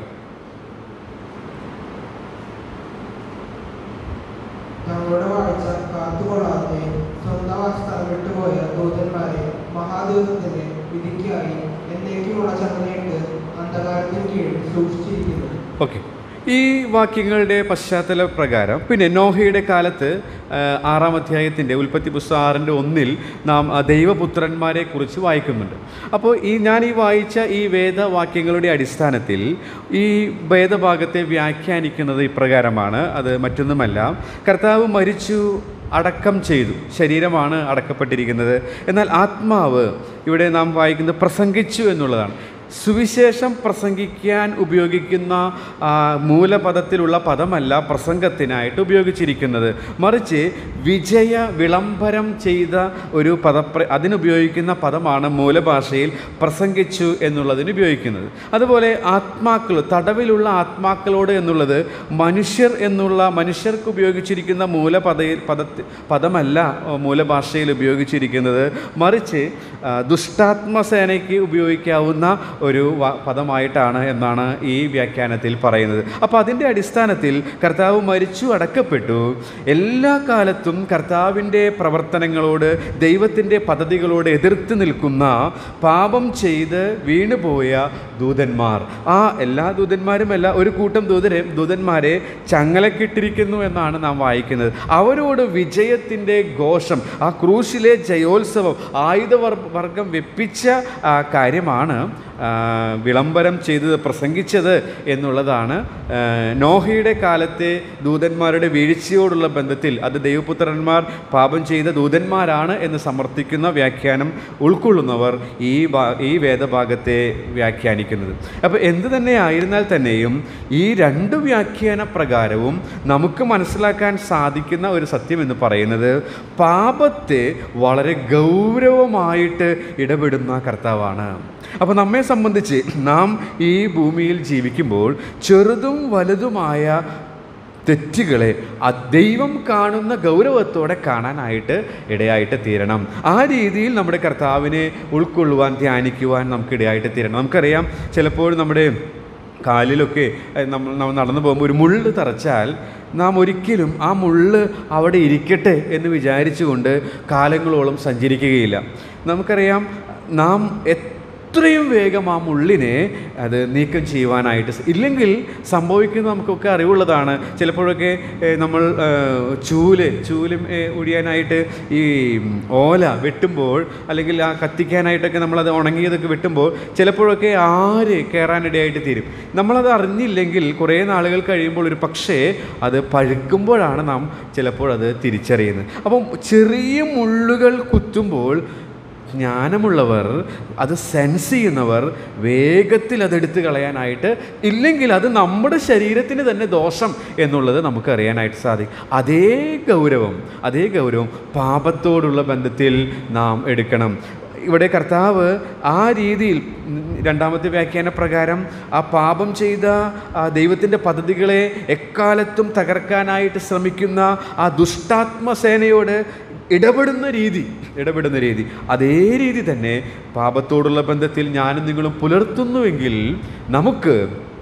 തങ്ങളുടെ വാഴ്ച കാത്തുകൊള്ളാതെ സ്വന്തം സ്ഥലം വിട്ടുപോയ ദൂതന്മാരെ മഹാദൂതത്തിന്റെ വിധിക്കായി എന്നേക്കുമുള്ള ചങ്ങലയിട്ട് അന്ധകാരത്തിന് കീഴിൽ സൂക്ഷിച്ചിരിക്കുന്നു ഓക്കെ ഈ വാക്യങ്ങളുടെ പശ്ചാത്തല പ്രകാരം പിന്നെ നോഹയുടെ കാലത്ത് ആ, ആറാം അധ്യായത്തിൻ്റെ ഉൽപ്പത്തി പുസ്തകം ആറിൻ്റെ ഒന്നിൽ നാം ആ ദൈവപുത്രന്മാരെ കുറിച്ച് വായിക്കുന്നുണ്ട് അപ്പോൾ ഈ ഞാൻ ഈ വായിച്ച ഈ വേദവാക്യങ്ങളുടെ അടിസ്ഥാനത്തിൽ ഈ വേദഭാഗത്തെ വ്യാഖ്യാനിക്കുന്നത് ഇപ്രകാരമാണ് അത് മറ്റൊന്നുമല്ല കർത്താവ് മരിച്ചു അടക്കം ചെയ്തു ശരീരമാണ് അടക്കപ്പെട്ടിരിക്കുന്നത് എന്നാൽ ആത്മാവ് ഇവിടെ നാം വായിക്കുന്നത് പ്രസംഗിച്ചു എന്നുള്ളതാണ് സുവിശേഷം പ്രസംഗിക്കാൻ ഉപയോഗിക്കുന്ന ആ, മൂലപദത്തിലുള്ള പദമല്ല പ്രസംഗത്തിനായിട്ട് ഉപയോഗിച്ചിരിക്കുന്നത് മറിച്ച് വിജയ വിളംബരം ചെയ്ത ഒരു പദപ്ര അതിനുപയോഗിക്കുന്ന പദമാണ് മൂലഭാഷയിൽ പ്രസംഗിച്ചു എന്നുള്ളതിന് ഉപയോഗിക്കുന്നത് അതുപോലെ ആത്മാക്കൾ തടവിലുള്ള ആത്മാക്കളോട് എന്നുള്ളത് മനുഷ്യർ എന്നുള്ള മനുഷ്യർക്ക് ഉപയോഗിച്ചിരിക്കുന്ന മൂലപദ പദത്തി പദമല്ല ആ, മൂലഭാഷയിൽ ഉപയോഗിച്ചിരിക്കുന്നത് മറിച്ച് ആ, ദുഷ്ടാത്മസേനയ്ക്ക് ഉപയോഗിക്കാവുന്ന ഒരു വ- പദമായിട്ടാണ് എന്നാണ് ഈ വ്യാഖ്യാനത്തിൽ പറയുന്നത് അപ്പോൾ അതിൻ്റെ അടിസ്ഥാനത്തിൽ കർത്താവ് മരിച്ചു അടക്കപ്പെട്ടു എല്ലാ കാലത്തും കർത്താവിൻ്റെ പ്രവർത്തനങ്ങളോട് ദൈവത്തിൻ്റെ പദ്ധതികളോട് എതിർത്ത് നിൽക്കുന്ന പാപം ചെയ്ത് വീണുപോയ ദൂതന്മാർ ആ എല്ലാ ദൂതന്മാരുമല്ല ഒരു കൂട്ടം ദൂതരെ ദൂതന്മാരെ ചങ്ങലക്കിട്ടിരിക്കുന്നു എന്നാണ് നാം വായിക്കുന്നത് അവരോട് വിജയത്തിൻ്റെ ഘോഷം ആ ക്രൂശിലെ ജയോത്സവം ആയുധ വർ- വർഗം വെപ്പിച്ച ആ, കാര്യമാണ് ആ, വിളംബരം ചെയ്തത് പ്രസംഗിച്ചത് എന്നുള്ളതാണ് ആ, നോഹയുടെ കാലത്തെ ദൂതന്മാരുടെ വീഴ്ചയോടുള്ള ബന്ധത്തിൽ അത് ദൈവപുത്രന്മാർ പാപം ചെയ്ത ദൂതന്മാരാണ് എന്ന് സമർത്ഥിക്കുന്ന വ്യാഖ്യാനം ഉൾക്കൊള്ളുന്നവർ ഈ ഭാ- ഈ വേദഭാഗത്തെ വ്യാഖ്യാനിക്കുന്നത് അപ്പോൾ എന്ത് തന്നെ ആയിരുന്നാൽ തന്നെയും ഈ രണ്ട് വ്യാഖ്യാന പ്രകാരവും നമുക്ക് മനസ്സിലാക്കാൻ സാധിക്കുന്ന ഒരു സത്യം എന്ന് പറയുന്നത് പാപത്തെ വളരെ ഗൗരവമായിട്ട് ഇടപെടുന്ന കർത്താവാണ് അപ്പോൾ നമ്മെ സംബന്ധിച്ച് നാം ഈ ഭൂമിയിൽ ജീവിക്കുമ്പോൾ ചെറുതും വലുതുമായ തെറ്റുകളെ ആ ദൈവം കാണുന്ന ഗൗരവത്തോടെ കാണാനായിട്ട് ഇടയായിട്ട് തീരണം ആ രീതിയിൽ നമ്മുടെ കർത്താവിനെ ഉൾക്കൊള്ളുവാൻ ധ്യാനിക്കുവാൻ നമുക്ക് ഇടയായിട്ട് തീരണം നമുക്കറിയാം ചിലപ്പോൾ നമ്മുടെ കാലിലൊക്കെ ഏഹ്, നമ്മൾ നമ്മൾ നടന്നു പോകുമ്പോൾ ഒരു മുള്ള് തറച്ചാൽ നാം ഒരിക്കലും ആ മുള്ള് അവിടെ ഇരിക്കട്ടെ എന്ന് വിചാരിച്ചുകൊണ്ട് കാലങ്ങളോളം സഞ്ചരിക്കുകയില്ല നമുക്കറിയാം നാം എത്രയും വേഗം ആ മുള്ളിനെ അത് നീക്കം ചെയ്യുവാനായിട്ട് സ- ഇല്ലെങ്കിൽ സംഭവിക്കുന്നത് നമുക്കൊക്കെ അറിവുള്ളതാണ് ചിലപ്പോഴൊക്കെ ഏഹ്, നമ്മൾ ഏഹ്, ചൂല് ചൂലും ഏഹ്, ഒടിയാനായിട്ട് ഈ ഓല വെട്ടുമ്പോൾ അല്ലെങ്കിൽ ആ കത്തിക്കാനായിട്ടൊക്കെ നമ്മളത് ഉണങ്ങിയതൊക്കെ വെട്ടുമ്പോൾ ചിലപ്പോഴൊക്കെ ആര് കയറാനിടയായിട്ട് തീരും നമ്മളത് അറിഞ്ഞില്ലെങ്കിൽ കുറേ നാളുകൾ കഴിയുമ്പോൾ ഒരു പക്ഷേ അത് പഴുക്കുമ്പോഴാണ് നാം ചിലപ്പോൾ അത് തിരിച്ചറിയുന്നത് അപ്പം ചെറിയ മുള്ളുകൾ കുത്തുമ്പോൾ ജ്ഞാനമുള്ളവർ അത് സെൻസ് ചെയ്യുന്നവർ വേഗത്തിൽ അതെടുത്ത് കളയാനായിട്ട് ഇല്ലെങ്കിൽ അത് നമ്മുടെ ശരീരത്തിന് തന്നെ ദോഷം എന്നുള്ളത് നമുക്ക് അറിയാനായിട്ട് സാധിക്കും അതേ ഗൗരവം അതേ ഗൗരവം പാപത്തോടുള്ള ബന്ധത്തിൽ നാം എടുക്കണം ഇവിടെ കർത്താവ് ആ രീതിയിൽ ഉം, രണ്ടാമത്തെ വ്യാഖ്യാന പ്രകാരം ആ പാപം ചെയ്ത ആ ദൈവത്തിൻ്റെ പദ്ധതികളെ എക്കാലത്തും തകർക്കാനായിട്ട് ശ്രമിക്കുന്ന ആ ദുഷ്ടാത്മസേനയോട് ഇടപെടുന്ന രീതി ഇടപെടുന്ന രീതി അതേ രീതി തന്നെ പാപത്തോടുള്ള ബന്ധത്തിൽ ഞാനും നിങ്ങളും പുലർത്തുന്നുവെങ്കിൽ നമുക്ക്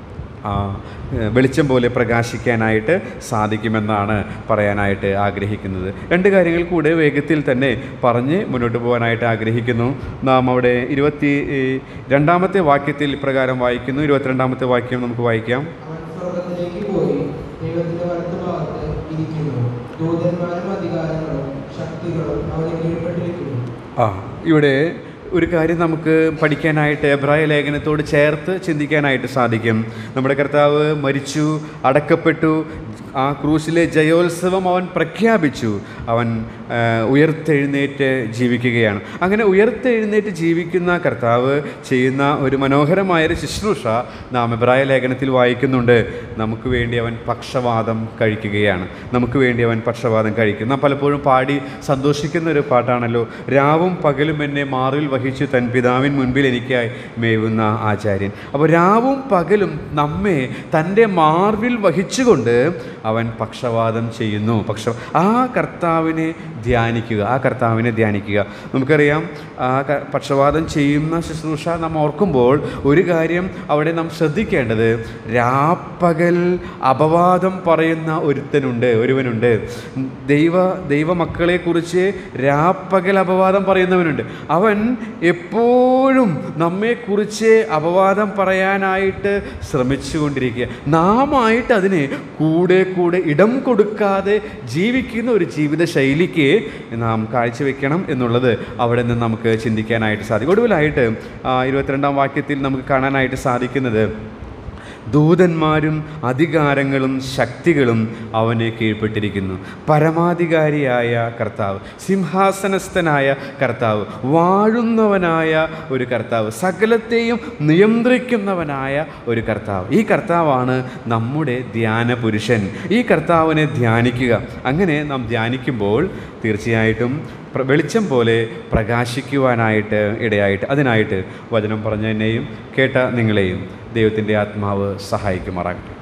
ആ, ഏഹ്, വെളിച്ചം പോലെ പ്രകാശിക്കാനായിട്ട് സാധിക്കുമെന്നാണ് പറയാനായിട്ട് ആഗ്രഹിക്കുന്നത് രണ്ട് കാര്യങ്ങൾ കൂടെ വേഗത്തിൽ തന്നെ പറഞ്ഞ് മുന്നോട്ട് പോകാനായിട്ട് ആഗ്രഹിക്കുന്നു നാം അവിടെ ഇരുപത്തി ഏഹ്, രണ്ടാമത്തെ വാക്യത്തിൽ ഇപ്രകാരം വായിക്കുന്നു ഇരുപത്തിരണ്ടാമത്തെ വാക്യം നമുക്ക് വായിക്കാം അവൻ സ്വർഗത്തിലേക്ക് പോയി ദൈവത്തിന്റെ വലത്തുഭാഗത്ത് ഇരിക്കുന്നു ദൂതന്മാരും അധികാരങ്ങളും ശക്തികളും അവന് കീഴ്പ്പെട്ടിരിക്കുന്നു ആ ഇവിടെ ഒരു കാര്യം നമുക്ക് പഠിക്കാനായിട്ട് എബ്രായ ലേഖനത്തോട് ചേർത്ത് ചിന്തിക്കാനായിട്ട് സാധിക്കും നമ്മുടെ കർത്താവ് മരിച്ചു അടക്കപ്പെട്ടു ആ ക്രൂശിലെ ജയോത്സവം അവൻ പ്രഖ്യാപിച്ചു അവൻ ആ, ഉയർത്തെഴുന്നേറ്റ് ജീവിക്കുകയാണ് അങ്ങനെ ഉയർത്തെഴുന്നേറ്റ് ജീവിക്കുന്ന കർത്താവ് ചെയ്യുന്ന ഒരു മനോഹരമായൊരു ശുശ്രൂഷ നാം എബ്രായ ലേഖനത്തിൽ വായിക്കുന്നുണ്ട് നമുക്ക് വേണ്ടി അവൻ പക്ഷവാദം കഴിക്കുകയാണ് നമുക്ക് വേണ്ടി അവൻ പക്ഷവാദം കഴിക്കും നാം പലപ്പോഴും പാടി സന്തോഷിക്കുന്ന ഒരു പാട്ടാണല്ലോ രാവും പകലും എന്നെ മാറിൽ വഹിച്ചു തൻ പിതാവിൻ മുൻപിൽ എനിക്കായി മേവുന്ന ആചാര്യൻ അപ്പോൾ രാവും പകലും നമ്മെ തൻ്റെ മാർവിൽ വഹിച്ചുകൊണ്ട് അവൻ പക്ഷവാദം ചെയ്യുന്നു പക്ഷ ആ കർത്താവിനെ ധ്യാനിക്കുക ആ കർത്താവിനെ ധ്യാനിക്കുക നമുക്കറിയാം ആ ക- പക്ഷവാദം ചെയ്യുന്ന ശുശ്രൂഷ നാം ഓർക്കുമ്പോൾ ഒരു കാര്യം അവിടെ നാം ശ്രദ്ധിക്കേണ്ടത് രാപ്പകൽ അപവാദം പറയുന്ന ഒരുത്തനുണ്ട് ഒരുവനുണ്ട് ദൈവ ദൈവമക്കളെക്കുറിച്ച് രാപ്പകൽ അപവാദം പറയുന്നവനുണ്ട് അവൻ എപ്പോഴും നമ്മെക്കുറിച്ച് അപവാദം പറയാനായിട്ട് ശ്രമിച്ചുകൊണ്ടിരിക്കുക നാമായിട്ട് അതിന് കൂടെ കൂടെ ഇടം കൊടുക്കാതെ ജീവിക്കുന്ന ഒരു ജീവിത ശൈലിക്ക് നാം കാഴ്ചവെക്കണം എന്നുള്ളത് അവിടെ നിന്ന് നമുക്ക് ചിന്തിക്കാനായിട്ട് സാധിക്കും ഒടുവിലായിട്ട് ആ, ഇരുപത്തിരണ്ടാം വാക്യത്തിൽ നമുക്ക് കാണാനായിട്ട് സാധിക്കുന്നത് ദൂതന്മാരും അധികാരങ്ങളും ശക്തികളും അവനെ കീഴ്പ്പെട്ടിരിക്കുന്നു പരമാധികാരിയായ കർത്താവ് സിംഹാസനസ്ഥനായ കർത്താവ് വാഴുന്നവനായ ഒരു കർത്താവ് സകലത്തെയും നിയന്ത്രിക്കുന്നവനായ ഒരു കർത്താവ് ഈ കർത്താവാണ് നമ്മുടെ ധ്യാന പുരുഷൻ ഈ കർത്താവിനെ ധ്യാനിക്കുക അങ്ങനെ നാം ധ്യാനിക്കുമ്പോൾ തീർച്ചയായിട്ടും പ്ര- വെളിച്ചം പോലെ പ്രകാശിക്കുവാനായിട്ട് ഇടയായിട്ട് അതിനായിട്ട് വചനം പറഞ്ഞ എന്നെയും കേട്ട നിങ്ങളെയും ദൈവത്തിൻ്റെ ആത്മാവ് സഹായിക്കുമാറാകട്ടെ